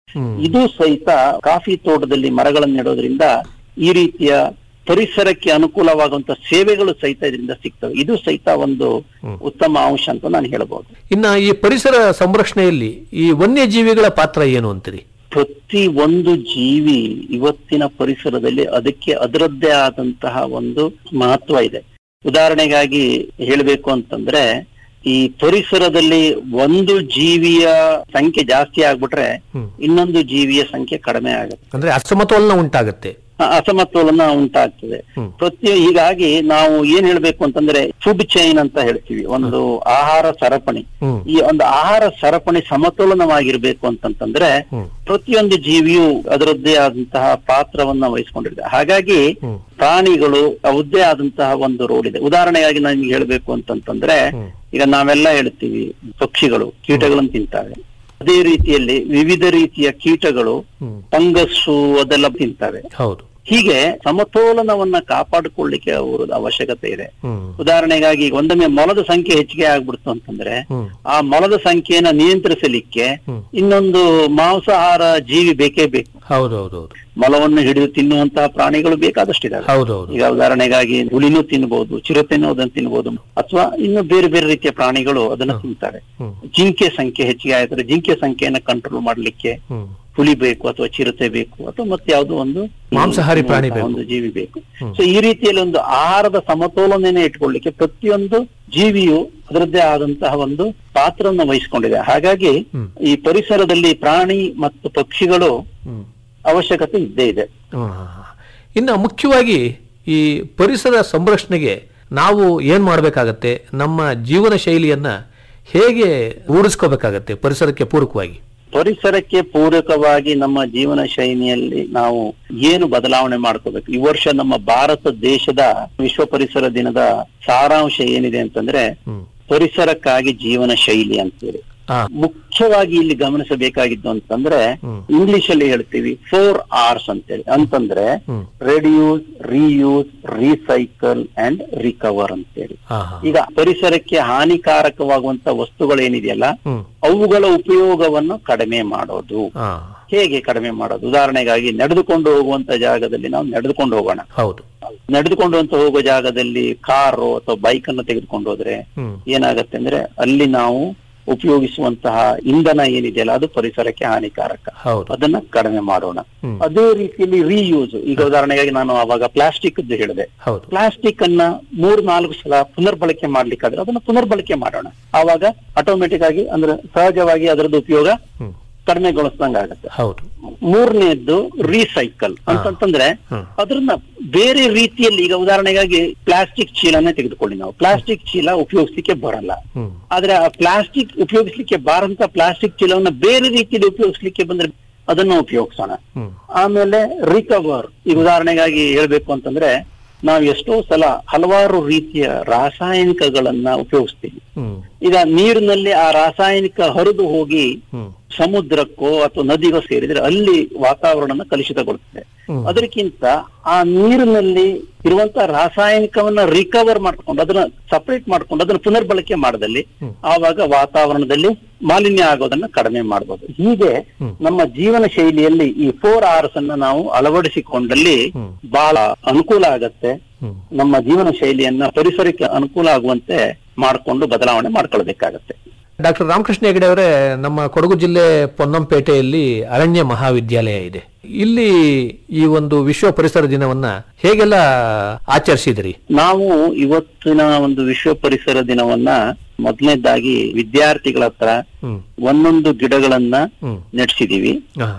ಇದು ಸಹಿತ ಕಾಫಿ ತೋಟದಲ್ಲಿ ಮರಗಳನ್ನು ನೆಡೋದ್ರಿಂದ ಈ ರೀತಿಯ ಪರಿಸರಕ್ಕೆ ಅನುಕೂಲವಾಗುವಂತ ಸೇವೆಗಳು ಸಹಿತ ಇದರಿಂದ ಸಿಗ್ತವೆ ಇದು ಸಹಿತ ಒಂದು ಉತ್ತಮ ಅಂಶ ಅಂತ ನಾನು ಹೇಳಬಹುದು ಇನ್ನ ಈ ಪರಿಸರ ಸಂರಕ್ಷಣೆಯಲ್ಲಿ ಈ ವನ್ಯಜೀವಿಗಳ ಪಾತ್ರ ಏನು ಅಂತೀರಿ ಪ್ರತಿ ಒಂದು ಜೀವಿ ಇವತ್ತಿನ ಪರಿಸರದಲ್ಲಿ ಅದಕ್ಕೆ ಅದರದ್ದೇ ಆದಂತಹ ಒಂದು ಮಹತ್ವ ಇದೆ ಉದಾಹರಣೆಗಾಗಿ ಹೇಳಬೇಕು ಅಂತಂದ್ರೆ ಈ ಪರಿಸರದಲ್ಲಿ ಒಂದು ಜೀವಿಯ ಸಂಖ್ಯೆ ಜಾಸ್ತಿ ಆಗ್ಬಿಟ್ರೆ ಇನ್ನೊಂದು ಜೀವಿಯ ಸಂಖ್ಯೆ ಕಡಿಮೆ ಆಗುತ್ತೆ ಅಂದ್ರೆ ಅಸಮತೋಲನ ಉಂಟಾಗುತ್ತೆ ಅ- ಅಸಮತೋಲನ ಉಂಟಾಗ್ತದೆ ಪ್ರತಿ ಹೀಗಾಗಿ ನಾವು ಏನ್ ಹೇಳ್ಬೇಕು ಅಂತಂದ್ರೆ ಫುಡ್ ಚೈನ್ ಅಂತ ಹೇಳ್ತೀವಿ ಒಂದು ಆಹಾರ ಸರಪಣಿ ಈ ಒಂದು ಆಹಾರ ಸರಪಣಿ ಸಮತೋಲನವಾಗಿರ್ಬೇಕು ಅಂತಂತಂದ್ರೆ ಪ್ರತಿಯೊಂದು ಜೀವಿಯು ಅದರದ್ದೇ ಆದಂತಹ ಪಾತ್ರವನ್ನ ವಹಿಸ್ಕೊಂಡಿದೆ ಹಾಗಾಗಿ ಪ್ರಾಣಿಗಳು ಅವದ್ದೇ ಆದಂತಹ ಒಂದು ರೋಲ್ ಇದೆ ಉದಾಹರಣೆಯಾಗಿ ನಾನು ನಿಮ್ಗೆ ಹೇಳ್ಬೇಕು ಅಂತಂತಂದ್ರೆ ಈಗ ನಾವೆಲ್ಲ ಹೇಳ್ತೀವಿ ಪಕ್ಷಿಗಳು ಕೀಟಗಳನ್ನು ತಿಂತಾವೆ ಅದೇ ರೀತಿಯಲ್ಲಿ ವಿವಿಧ ರೀತಿಯ ಕೀಟಗಳು ಫಂಗಸ್ಸು ಅದೆಲ್ಲ ತಿಂತವೆ ಹೌದು ಹೀಗೆ ಸಮತೋಲನವನ್ನ ಕಾಪಾಡಿಕೊಳ್ಳಿಕ್ಕೆ ಅವರದ ಅವಶ್ಯಕತೆ ಇದೆ ಉದಾಹರಣೆಗಾಗಿ ಈಗ ಒಂದೊಮ್ಮೆ ಮೊಲದ ಸಂಖ್ಯೆ ಹೆಚ್ಚಿಗೆ ಆಗ್ಬಿಡ್ತು ಅಂತಂದ್ರೆ ಆ ಮೊಲದ ಸಂಖ್ಯೆಯನ್ನ ನಿಯಂತ್ರಿಸಲಿಕ್ಕೆ ಇನ್ನೊಂದು ಮಾಂಸಾಹಾರ ಜೀವಿ ಬೇಕೇ ಬೇಕು ಹೌದೌದು ಮೊಲವನ್ನು ಹಿಡಿದು ತಿನ್ನುವಂತಹ ಪ್ರಾಣಿಗಳು ಬೇಕಾದಷ್ಟಿದಾವೆ ಹೌದೌದು ಈಗ ಉದಾಹರಣೆಗಾಗಿ ಹುಲಿನೂ ತಿನ್ಬಹುದು ಚಿರತೆನೂ ಅದನ್ನು ತಿನ್ಬಹುದು ಅಥವಾ ಇನ್ನು ಬೇರೆ ಬೇರೆ ರೀತಿಯ ಪ್ರಾಣಿಗಳು ಅದನ್ನ ತಿಂತಾರೆ ಜಿಂಕೆ ಸಂಖ್ಯೆ ಹೆಚ್ಚಿಗೆ ಆಯ್ತಾರೆ ಜಿಂಕೆ ಸಂಖ್ಯೆಯನ್ನ ಕಂಟ್ರೋಲ್ ಮಾಡ್ಲಿಕ್ಕೆ ಹುಲಿ ಬೇಕು ಅಥವಾ ಚಿರತೆ ಬೇಕು ಅಥವಾ ಮತ್ತೆ ಯಾವುದೋ ಒಂದು ಮಾಂಸಾಹಾರಿ ಪ್ರಾಣಿ ಬೇಕು. ಒಂದು ಜೀವಿ ಬೇಕು ಸೊ ಈ ರೀತಿಯಲ್ಲಿ ಒಂದು ಆಹಾರದ ಸಮತೋಲನೆಯನ್ನು ಇಟ್ಕೊಳ್ಳಿಕ್ಕೆ ಪ್ರತಿಯೊಂದು ಜೀವಿಯು ಅದರದ್ದೇ ಆದಂತಹ ಒಂದು ಪಾತ್ರವನ್ನು ವಹಿಸಿಕೊಂಡಿದೆ ಹಾಗಾಗಿ ಈ ಪರಿಸರದಲ್ಲಿ ಪ್ರಾಣಿ ಮತ್ತು ಪಕ್ಷಿಗಳು ಅವಶ್ಯಕತೆ ಇದ್ದೇ ಇದೆ ಇನ್ನು ಮುಖ್ಯವಾಗಿ ಈ ಪರಿಸರ ಸಂರಕ್ಷಣೆಗೆ ನಾವು ಏನ್ ಮಾಡಬೇಕಾಗತ್ತೆ ನಮ್ಮ ಜೀವನ ಶೈಲಿಯನ್ನ ಹೇಗೆ ರೂಢಿಸ್ಕೋಬೇಕಾಗತ್ತೆ ಪರಿಸರಕ್ಕೆ ಪೂರಕವಾಗಿ ಪರಿಸರಕ್ಕೆ ಪೂರಕವಾಗಿ ನಮ್ಮ ಜೀವನ ಶೈಲಿಯಲ್ಲಿ ನಾವು ಏನು ಬದಲಾವಣೆ ಮಾಡ್ಕೋಬೇಕು ಈ ವರ್ಷ ನಮ್ಮ ಭಾರತ ದೇಶದ ವಿಶ್ವ ಪರಿಸರ ದಿನದ ಸಾರಾಂಶ ಏನಿದೆ ಅಂತಂದ್ರೆ ಪರಿಸರಕ್ಕಾಗಿ ಜೀವನ ಶೈಲಿ ಅಂತೇಳಿ ಮುಖ್ಯವಾಗಿ ಇಲ್ಲಿ ಗಮನಿಸಬೇಕಾಗಿದ್ದು ಅಂತಂದ್ರೆ ಇಂಗ್ಲಿಷ್ ಅಲ್ಲಿ ಹೇಳ್ತೀವಿ ಫೋರ್ ಆರ್ಸ್ ಅಂತೇಳಿ ಅಂತಂದ್ರೆ reduce reuse recycle and recover ಅಂತೇಳಿ ಈಗ ಪರಿಸರಕ್ಕೆ ಹಾನಿಕಾರಕವಾಗುವಂತ ವಸ್ತುಗಳೇನಿದೆಯಲ್ಲ ಅವುಗಳ ಉಪಯೋಗವನ್ನು ಕಡಿಮೆ ಮಾಡೋದು ಹೇಗೆ ಕಡಿಮೆ ಮಾಡೋದು ಉದಾಹರಣೆಗಾಗಿ ನಡೆದುಕೊಂಡು ಹೋಗುವಂತ ಜಾಗದಲ್ಲಿ ನಾವು ನಡೆದುಕೊಂಡು ಹೋಗೋಣ ಹೌದು ನಡೆದುಕೊಂಡು ಅಂತ ಹೋಗೋ ಜಾಗದಲ್ಲಿ ಕಾರು ಅಥವಾ ಬೈಕ್ ಅನ್ನು ತೆಗೆದುಕೊಂಡು ಹೋದ್ರೆ ಏನಾಗತ್ತೆ ಅಂದ್ರೆ ಅಲ್ಲಿ ನಾವು ಉಪಯೋಗಿಸುವಂತಹ ಇಂಧನ ಏನಿದೆಯಲ್ಲ ಅದು ಪರಿಸರಕ್ಕೆ ಹಾನಿಕಾರಕ ಹೌದು ಅದನ್ನ ಕಡಿಮೆ ಮಾಡೋಣ ಅದೇ ರೀತಿಯಲ್ಲಿ ರೀಯೂಸ್ ಈಗ ಉದಾಹರಣೆಗಾಗಿ ನಾನು ಅವಾಗ ಪ್ಲಾಸ್ಟಿಕ್ ಹೇಳಿದೆ ಹೌದು ಪ್ಲಾಸ್ಟಿಕ್ ಅನ್ನ ಮೂರ್ ನಾಲ್ಕು ಸಲ ಪುನರ್ಬಳಕೆ ಮಾಡ್ಲಿಕ್ಕಾದ್ರೆ ಅದನ್ನ ಪುನರ್ಬಳಕೆ ಮಾಡೋಣ ಆವಾಗ ಆಟೋಮೆಟಿಕ್ ಆಗಿ ಅಂದ್ರೆ ಸಹಜವಾಗಿ ಅದರದ್ದು ಉಪಯೋಗ ಕಡಿಮೆಗೊಳಿಸ್ದಂಗ ಆಗುತ್ತೆ ಹೌದು ಮೂರನೇದ್ದು ರೀಸೈಕಲ್ ಅಂತಂತಂದ್ರೆ ಅದನ್ನ ಬೇರೆ ರೀತಿಯಲ್ಲಿ ಈಗ ಉದಾಹರಣೆಗಾಗಿ ಪ್ಲಾಸ್ಟಿಕ್ ಚೀಲನೇ ತೆಗೆದುಕೊಳ್ಳಿ ನಾವು ಪ್ಲಾಸ್ಟಿಕ್ ಚೀಲ ಉಪಯೋಗಿಸ್ಲಿಕ್ಕೆ ಬರಲ್ಲ ಆದ್ರೆ ಆ ಪ್ಲಾಸ್ಟಿಕ್ ಉಪಯೋಗಿಸ್ಲಿಕ್ಕೆ ಬಾರಂತ ಪ್ಲಾಸ್ಟಿಕ್ ಚೀಲವನ್ನ ಬೇರೆ ರೀತಿಯಲ್ಲಿ ಉಪಯೋಗಿಸ್ಲಿಕ್ಕೆ ಬಂದ್ರೆ ಅದನ್ನ ಉಪಯೋಗಿಸೋಣ ಆಮೇಲೆ ರಿಕವರ್ ಈಗ ಉದಾಹರಣೆಗಾಗಿ ಹೇಳ್ಬೇಕು ಅಂತಂದ್ರೆ ನಾವು ಎಷ್ಟೋ ಸಲ ಹಲವಾರು ರೀತಿಯ ರಾಸಾಯನಿಕಗಳನ್ನ ಉಪಯೋಗಿಸ್ತೀವಿ ಈಗ ನೀರಿನಲ್ಲಿ ಆ ರಾಸಾಯನಿಕ ಹರಿದು ಹೋಗಿ ಸಮುದ್ರಕ್ಕೋ ಅಥವಾ ನದಿಗೋ ಸೇರಿದ್ರೆ ಅಲ್ಲಿ ವಾತಾವರಣ ಕಲುಷಿತಗೊಳ್ಳುತ್ತದೆ ಅದಕ್ಕಿಂತ ಆ ನೀರಿನಲ್ಲಿ ಇರುವಂತ ರಾಸಾಯನಿಕವನ್ನ ರಿಕವರ್ ಮಾಡ್ಕೊಂಡು ಅದನ್ನ ಸಪರೇಟ್ ಮಾಡ್ಕೊಂಡು ಅದನ್ನ ಪುನರ್ಬಳಕೆ ಮಾಡದಲ್ಲಿ ಆವಾಗ ವಾತಾವರಣದಲ್ಲಿ ಮಾಲಿನ್ಯ ಆಗೋದನ್ನ ಕಡಿಮೆ ಮಾಡಬಹುದು ಹೀಗೆ ನಮ್ಮ ಜೀವನ ಶೈಲಿಯಲ್ಲಿ ಈ ಫೋರ್ ಅವರ್ಸ್ ಅನ್ನ ನಾವು ಅಳವಡಿಸಿಕೊಂಡಲ್ಲಿ ಬಹಳ ಅನುಕೂಲ ಆಗತ್ತೆ ನಮ್ಮ ಜೀವನ ಶೈಲಿಯನ್ನ ಪರಿಸರಕ್ಕೆ ಅನುಕೂಲ ಆಗುವಂತೆ ಮಾಡಿಕೊಂಡು ಬದಲಾವಣೆ ಮಾಡ್ಕೊಳ್ಬೇಕಾಗತ್ತೆ ಡಾಕ್ಟರ್ ರಾಮಕೃಷ್ಣ ಹೆಗಡೆ ಅವರೇ ನಮ್ಮ ಕೊಡಗು ಜಿಲ್ಲೆ ಪೊನ್ನಂಪೇಟೆಯಲ್ಲಿ ಅರಣ್ಯ ಮಹಾವಿದ್ಯಾಲಯ ಇದೆ ಇಲ್ಲಿ ಈ ಒಂದು ವಿಶ್ವ ಪರಿಸರ ದಿನವನ್ನ ಹೇಗೆಲ್ಲ ಆಚರಿಸಿದ್ರಿ ನಾವು ಇವತ್ತಿನ ಒಂದು ವಿಶ್ವ ಪರಿಸರ ದಿನವನ್ನ ಮೊದಲನೇದಾಗಿ ವಿದ್ಯಾರ್ಥಿಗಳ ಹತ್ರ ಒಂದೊಂದು ಗಿಡಗಳನ್ನ ನೆಡ್ಸಿದೀವಿ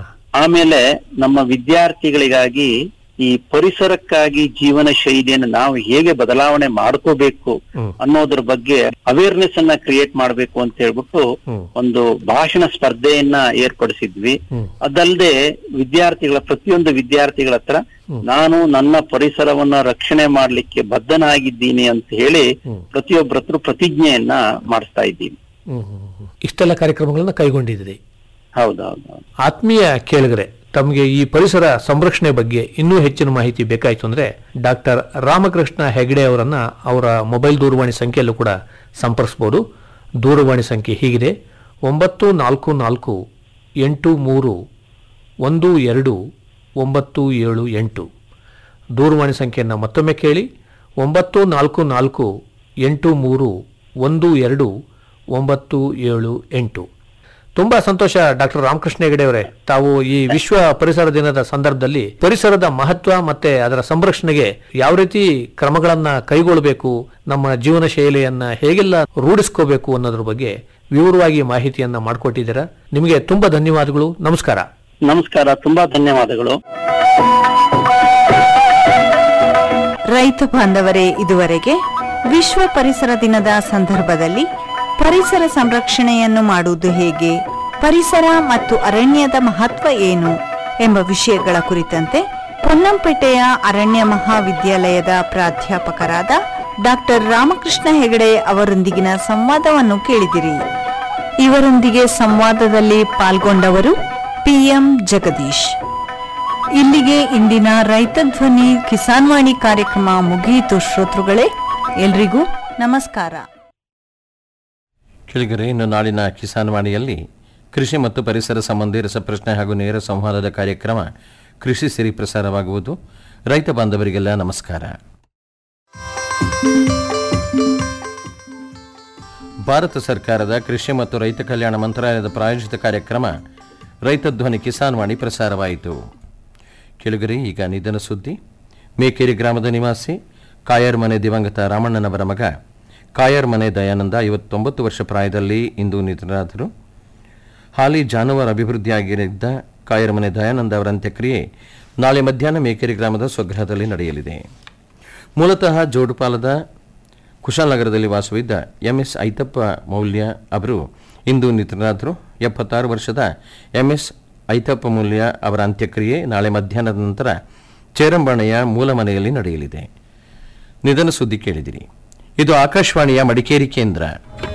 ಆಮೇಲೆ ನಮ್ಮ ವಿದ್ಯಾರ್ಥಿಗಳಿಗಾಗಿ ಈ ಪರಿಸರಕ್ಕಾಗಿ ಜೀವನ ಶೈಲಿಯನ್ನು ನಾವು ಹೇಗೆ ಬದಲಾವಣೆ ಮಾಡ್ಕೋಬೇಕು ಅನ್ನೋದ್ರ ಬಗ್ಗೆ ಅವೇರ್ನೆಸ್ ಅನ್ನ ಕ್ರಿಯೇಟ್ ಮಾಡ್ಬೇಕು ಅಂತ ಹೇಳ್ಬಿಟ್ಟು ಒಂದು ಭಾಷಣ ಸ್ಪರ್ಧೆಯನ್ನ ಏರ್ಪಡಿಸಿದ್ವಿ ಅದಲ್ಲದೆ ವಿದ್ಯಾರ್ಥಿಗಳ ಪ್ರತಿಯೊಂದು ವಿದ್ಯಾರ್ಥಿಗಳ ಹತ್ರ ನಾನು ನನ್ನ ಪರಿಸರವನ್ನ ರಕ್ಷಣೆ ಮಾಡ್ಲಿಕ್ಕೆ ಬದ್ಧನಾಗಿದ್ದೀನಿ ಅಂತ ಹೇಳಿ ಪ್ರತಿಯೊಬ್ಬರ ಹತ್ರ ಪ್ರತಿಜ್ಞೆಯನ್ನ ಮಾಡಿಸ್ತಾ ಇದ್ದೀವಿ ಇಷ್ಟೆಲ್ಲ ಕಾರ್ಯಕ್ರಮಗಳನ್ನ ಕೈಗೊಂಡಿದ್ರಿ ಹೌದೌದು ಆತ್ಮೀಯ ಕೇಳಿಗರೆ ತಮಗೆ ಈ ಪರಿಸರ ಸಂರಕ್ಷಣೆ ಬಗ್ಗೆ ಇನ್ನೂ ಹೆಚ್ಚಿನ ಮಾಹಿತಿ ಬೇಕಾಯಿತು ಅಂದ್ರೆ ಡಾಕ್ಟರ್ ರಾಮಕೃಷ್ಣ ಹೆಗಡೆ ಅವರನ್ನ ಅವರ ಮೊಬೈಲ್ ದೂರವಾಣಿ ಸಂಖ್ಯೆಯಲ್ಲೂ ಕೂಡ ಸಂಪರ್ಕಿಸಬಹುದು ದೂರವಾಣಿ ಸಂಖ್ಯೆ ಹೀಗಿದೆ ಒಂಬತ್ತು ನಾಲ್ಕು ನಾಲ್ಕು ಎಂಟು ಮೂರು ಒಂದು ಎರಡು ಒಂಬತ್ತು ಏಳು ಎಂಟು ದೂರವಾಣಿ ಸಂಖ್ಯೆಯನ್ನು ಮತ್ತೊಮ್ಮೆ ಕೇಳಿ ಒಂಬತ್ತು ನಾಲ್ಕು ನಾಲ್ಕು ಎಂಟು ಮೂರು ಒಂದು ಎರಡು ಒಂಬತ್ತು ಏಳು ಎಂಟು ತುಂಬಾ ಸಂತೋಷ ಡಾಕ್ಟರ್ ರಾಮಕೃಷ್ಣ ಹೆಗಡೆ ಅವರೇ ತಾವು ಈ ವಿಶ್ವ ಪರಿಸರ ದಿನದ ಸಂದರ್ಭದಲ್ಲಿ ಪರಿಸರದ ಮಹತ್ವ ಮತ್ತೆ ಅದರ ಸಂರಕ್ಷಣೆಗೆ ಯಾವ ರೀತಿ ಕ್ರಮಗಳನ್ನ ಕೈಗೊಳ್ಳಬೇಕು ನಮ್ಮ ಜೀವನ ಶೈಲಿಯನ್ನ ಹೇಗೆಲ್ಲ ರೂಢಿಸ್ಕೋಬೇಕು ಅನ್ನೋದ್ರ ಬಗ್ಗೆ ವಿವರವಾಗಿ ಮಾಹಿತಿಯನ್ನ ಮಾಡಿಕೊಟ್ಟಿದ್ದೀರಾ ನಿಮಗೆ ತುಂಬಾ ಧನ್ಯವಾದಗಳು ನಮಸ್ಕಾರ ನಮಸ್ಕಾರ ತುಂಬಾ ಧನ್ಯವಾದಗಳು ರೈತ ಬಾಂಧವರೇ ಇದುವರೆಗೆ ವಿಶ್ವ ಪರಿಸರ ದಿನದ ಸಂದರ್ಭದಲ್ಲಿ ಪರಿಸರ ಸಂರಕ್ಷಣೆಯನ್ನು ಮಾಡುವುದು ಹೇಗೆ ಪರಿಸರ ಮತ್ತು ಅರಣ್ಯದ ಮಹತ್ವ ಏನು ಎಂಬ ವಿಷಯಗಳ ಕುರಿತಂತೆ ಪೊನ್ನಂಪೇಟೆಯ ಅರಣ್ಯ ಮಹಾವಿದ್ಯಾಲಯದ ಪ್ರಾಧ್ಯಾಪಕರಾದ ಡಾಕ್ಟರ್ ರಾಮಕೃಷ್ಣ ಹೆಗಡೆ ಅವರೊಂದಿಗಿನ ಸಂವಾದವನ್ನು ಕೇಳಿದಿರಿ ಇವರೊಂದಿಗೆ ಸಂವಾದದಲ್ಲಿ ಪಾಲ್ಗೊಂಡವರು ಪಿಎಂ ಜಗದೀಶ್ ಇಲ್ಲಿಗೆ ಇಂದಿನ ರೈತ ಧ್ವನಿ ಕಿಸಾನ್ ವಾಣಿ ಕಾರ್ಯಕ್ರಮ ಮುಗಿಯಿತು ಶ್ರೋತೃಗಳೇ ಎಲ್ರಿಗೂ ನಮಸ್ಕಾರ ಕೆಳಗರೆ ಇನ್ನು ನಾಳಿನ ಕಿಸಾನ್ ವಾಣಿಯಲ್ಲಿ ಕೃಷಿ ಮತ್ತು ಪರಿಸರ ಸಂಬಂಧಿ ರಸಪ್ರಶ್ನೆ ಹಾಗೂ ನೇರ ಸಂವಾದದ ಕಾರ್ಯಕ್ರಮ ಕೃಷಿ ಸಿರಿ ಪ್ರಸಾರವಾಗುವುದು ರೈತ ಬಾಂಧವರಿಗೆಲ್ಲ ನಮಸ್ಕಾರ ಭಾರತ ಸರ್ಕಾರದ ಕೃಷಿ ಮತ್ತು ರೈತ ಕಲ್ಯಾಣ ಮಂತ್ರಾಲಯದ ಪ್ರಾಯೋಜಿತ ಕಾರ್ಯಕ್ರಮ ರೈತ ಧ್ವನಿ ಕಿಸಾನ್ ವಾಣಿ ಪ್ರಸಾರವಾಯಿತು ಕೆಳಗರೆ ಈಗ ನಿಧನ ಸುದ್ದಿ ಮೇಕೇರಿ ಗ್ರಾಮದ ನಿವಾಸಿ ಕಾಯರ್ ಮನೆ ದಿವಂಗತ ರಾಮಣ್ಣನವರ ಮಗ ಕಾಯರ್ ಮನೆ ದಯಾನಂದ ಐವತ್ತೊಂಬತ್ತು ವರ್ಷ ಪ್ರಾಯದಲ್ಲಿ ಇಂದು ನಿಧನರಾದರು ಹಾಲಿ ಜಾನುವಾರು ಅಭಿವೃದ್ಧಿಯಾಗಿದ್ದ ಕಾಯರ್ ಮನೆ ದಯಾನಂದ ಅವರ ಅಂತ್ಯಕ್ರಿಯೆ ನಾಳೆ ಮಧ್ಯಾಹ್ನ ಮೇಕೇರಿ ಗ್ರಾಮದ ಸ್ವಗೃಹದಲ್ಲಿ ನಡೆಯಲಿದೆ ಮೂಲತಃ ಜೋಡುಪಾಲದ ಕುಶಾಲನಗರದಲ್ಲಿ ವಾಸವಿದ್ದ ಎಂಎಸ್ ಐತಪ್ಪ ಮೌಲ್ಯ ಅವರು ಇಂದು ನಿಧನರಾದರು ಎಪ್ಪತ್ತಾರು ವರ್ಷದ ಎಂಎಸ್ ಐತಪ್ಪ ಮೌಲ್ಯ ಅವರ ಅಂತ್ಯಕ್ರಿಯೆ ನಾಳೆ ಮಧ್ಯಾಹ್ನದ ನಂತರ ಚೇರಂಬಾಣೆಯ ಮೂಲ ಮನೆಯಲ್ಲಿ ನಡೆಯಲಿದೆ ನಿಧನ ಸುದ್ದಿ ಕೇಳಿದಿರಿ ಇದು ಆಕಾಶವಾಣಿಯ ಮಡಿಕೇರಿ ಕೇಂದ್ರ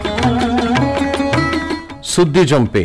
ಸುದ್ದಿ ಜಂಪೆ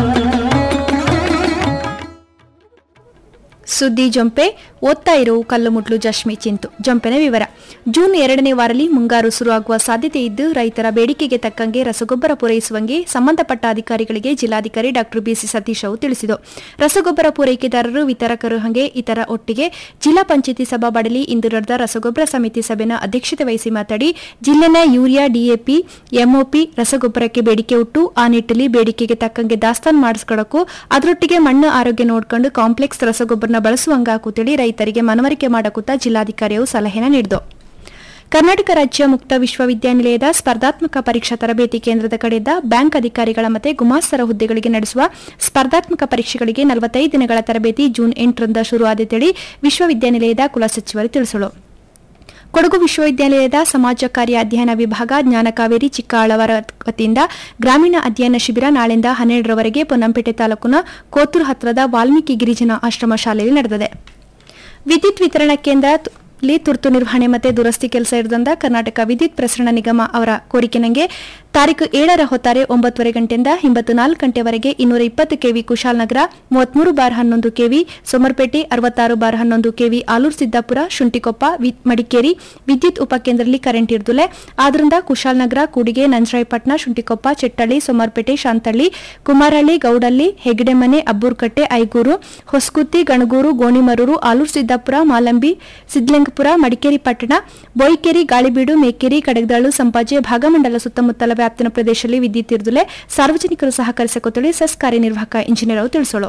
ಸುದ್ದಿ ಜೊಂಪೆ ಓದ್ತಾ ಇರೋ ಕಲ್ಲುಮುಟ್ಲು ಜಶ್ಮಿ ಚಿಂತು ಜೊಂಪೆನ ವಿವರ ಜೂನ್ ಎರಡನೇ ವಾರಲ್ಲಿ ಮುಂಗಾರು ಶುರುವಾಗುವ ಸಾಧ್ಯತೆ ಇದ್ದು ರೈತರ ಬೇಡಿಕೆಗೆ ತಕ್ಕಂಗೆ ರಸಗೊಬ್ಬರ ಪೂರೈಸುವಂಗೆ ಸಂಬಂಧಪಟ್ಟ ಅಧಿಕಾರಿಗಳಿಗೆ ಜಿಲ್ಲಾಧಿಕಾರಿ ಡಾಕ್ಟರ್ ಬಿಸಿ ಸತೀಶ್ ಅವರು ತಿಳಿಸಿದರು ರಸಗೊಬ್ಬರ ಪೂರೈಕೆದಾರರು ವಿತರಕರು ಹಾಗೆ ಇತರ ಒಟ್ಟಿಗೆ ಜಿಲ್ಲಾ ಪಂಚಾಯತಿ ಸಭಾಬಡಲಿ ಇಂದು ನಡೆದ ರಸಗೊಬ್ಬರ ಸಮಿತಿ ಸಭೆನ ಅಧ್ಯಕ್ಷತೆ ವಹಿಸಿ ಮಾತನಾಡಿ ಜಿಲ್ಲೆನ ಯೂರಿಯಾ ಡಿಎಪಿ ಎಂಒಪಿ ರಸಗೊಬ್ಬರಕ್ಕೆ ಬೇಡಿಕೆ ಉಟ್ಟು ಆ ನಿಟ್ಟಿನಲ್ಲಿ ಬೇಡಿಕೆಗೆ ತಕ್ಕಂಗೆ ದಾಸ್ತಾನು ಮಾಡಿಸ್ಕೊಳಕ್ಕೂ ಅದರೊಟ್ಟಿಗೆ ಮಣ್ಣು ಆರೋಗ್ಯ ನೋಡ್ಕೊಂಡು ಕಾಂಪ್ಲೆಕ್ಸ್ ರಸಗೊಬ್ಬರನ ಬಳಸುವಂಗಾಕುತ್ತೇಳಿ ರೈತರಿಗೆ ಮನವರಿಕೆ ಮಾಡಕುತ್ತ ಜಿಲ್ಲಾಧಿಕಾರಿಯು ಸಲಹೆನ ನೀಡಿದರು ಕರ್ನಾಟಕ ರಾಜ್ಯ ಮುಕ್ತ ವಿಶ್ವವಿದ್ಯಾನಿಲಯದ ಸ್ಪರ್ಧಾತ್ಮಕ ಪರೀಕ್ಷಾ ತರಬೇತಿ ಕೇಂದ್ರದ ಕಡೆಯಿಂದ ಬ್ಯಾಂಕ್ ಅಧಿಕಾರಿಗಳ ಮತ್ತು ಗುಮಾಸ್ತರ ಹುದ್ದೆಗಳಿಗೆ ನಡೆಸುವ ಸ್ಪರ್ಧಾತ್ಮಕ ಪರೀಕ್ಷೆಗಳಿಗೆ ನಲವತ್ತೈದು ದಿನಗಳ ತರಬೇತಿ ಜೂನ್ ಎಂಟರಿಂದ ಶುರುವಾದಿತೇಳಿ ವಿಶ್ವವಿದ್ಯಾನಿಲಯದ ಕುಲಸಚಿವರು ತಿಳಿಸಲು ಕೊಡಗು ವಿಶ್ವವಿದ್ಯಾಲಯದ ಸಮಾಜ ಕಾರ್ಯ ಅಧ್ಯಯನ ವಿಭಾಗ ಜ್ಞಾನ ಕಾವೇರಿ ಚಿಕ್ಕಾಳವರ ವತಿಯಿಂದ ಗ್ರಾಮೀಣ ಅಧ್ಯಯನ ಶಿಬಿರ ನಾಳೆಯಿಂದ ಹನ್ನೆರಡರವರೆಗೆ ಪೊನ್ನಂಪೇಟೆ ತಾಲೂಕಿನ ಕೋತೂರು ಹತ್ತಿರದ ವಾಲ್ಮೀಕಿ ಗಿರಿಜನ ಆಶ್ರಮ ಶಾಲೆಯಲ್ಲಿ ನಡೆದಿದೆ ವಿದ್ಯುತ್ ವಿತರಣಾ ಕೇಂದ್ರ ತು- ಲಿ ತುರ್ತು ನಿರ್ವಹಣೆ ಮತ್ತು ದುರಸ್ತಿ ಕೆಲಸ ಇರದಂದ ಕರ್ನಾಟಕ ವಿದ್ಯುತ್ ಪ್ರಸರಣ ನಿಗಮ ಅವರ ಕೋರಿಕೆ ನಂಗೆ ತಾರೀಕು ಏಳರ ಹೊತ್ತಾರೆ ಒಂಬತ್ತುವರೆ ಗಂಟೆಯಿಂದ ಹಿಂಬತ್ತು ನಾಲ್ಕು ಗಂಟೆವರೆಗೆ ಇನ್ನೂರ ಇಪ್ಪತ್ತು ಕೆವಿ ಕುಶಾಲನಗರ ಮೂವತ್ಮೂರು ಬಾರ್ ಹನ್ನೊಂದು ಕೆವಿ ಸೋಮರ್ಪೇಟೆ ಅರವತ್ತಾರು ಬಾರ್ ಹನ್ನೊಂದು ಕೆವಿ ಆಲೂರು ಸಿದ್ದಾಪುರ ಶುಂಠಿಕೊಪ್ಪ ವಿ- ಮಡಿಕೇರಿ ವಿದ್ಯುತ್ ಉಪಕೇಂದ್ರದಲ್ಲಿ ಕರೆಂಟ್ ಇರ್ದುಲೆ ಆದ್ರಿಂದ ಕುಶಾಲನಗರ ಕೂಡಿಗೆ ನಂಜರಾಯಪಟ್ಟಣ ಶುಂಠಿಕೊಪ್ಪ ಚೆಟ್ಟಳ್ಳಿ ಸೋಮರ್ಪೇಟೆ ಶಾಂತಳ್ಳಿ ಕುಮಾರಹಳ್ಳಿ ಗೌಡಳ್ಳಿ ಹೆಗ್ಡೆಮನೆ ಅಬ್ಬೂರ್ಕಟ್ಟೆ ಐಗೂರು ಹೊಸಗುತ್ತಿ ಗಣಗೂರು ಗೋಣಿಮರೂರು ಆಲೂರು ಸಿದ್ದಾಪುರ ಮಾಲಂಬಿ ಸಿದ್ಲಿಂಗಪುರ ಮಡಿಕೇರಿ ಪಟ್ಟಣ ಬೋಯಿಕೇರಿ ಗಾಳಿಬೀಡು ಮೇಕೇರಿ ಕಡಗದಾಳು ಸಂಪಾಜೆ ಭಾಗಮಂಡಲ ಸುತ್ತಮುತ್ತಲ ವ್ಯಾಪ್ತಿನ ಪ್ರದೇಶದಲ್ಲಿ ವಿದ್ಯುತ್ ಇರುದುಲೆ ಸಾರ್ವಜನಿಕರು ಸಹಕರಿಸಿಕೊತ್ತಳಿ ಸೆಸ್ ಕಾರ್ಯನಿರ್ವಾಹಕ ಇಂಜಿನಿಯರ್ ಅವರು ತಿಳಿಸಲು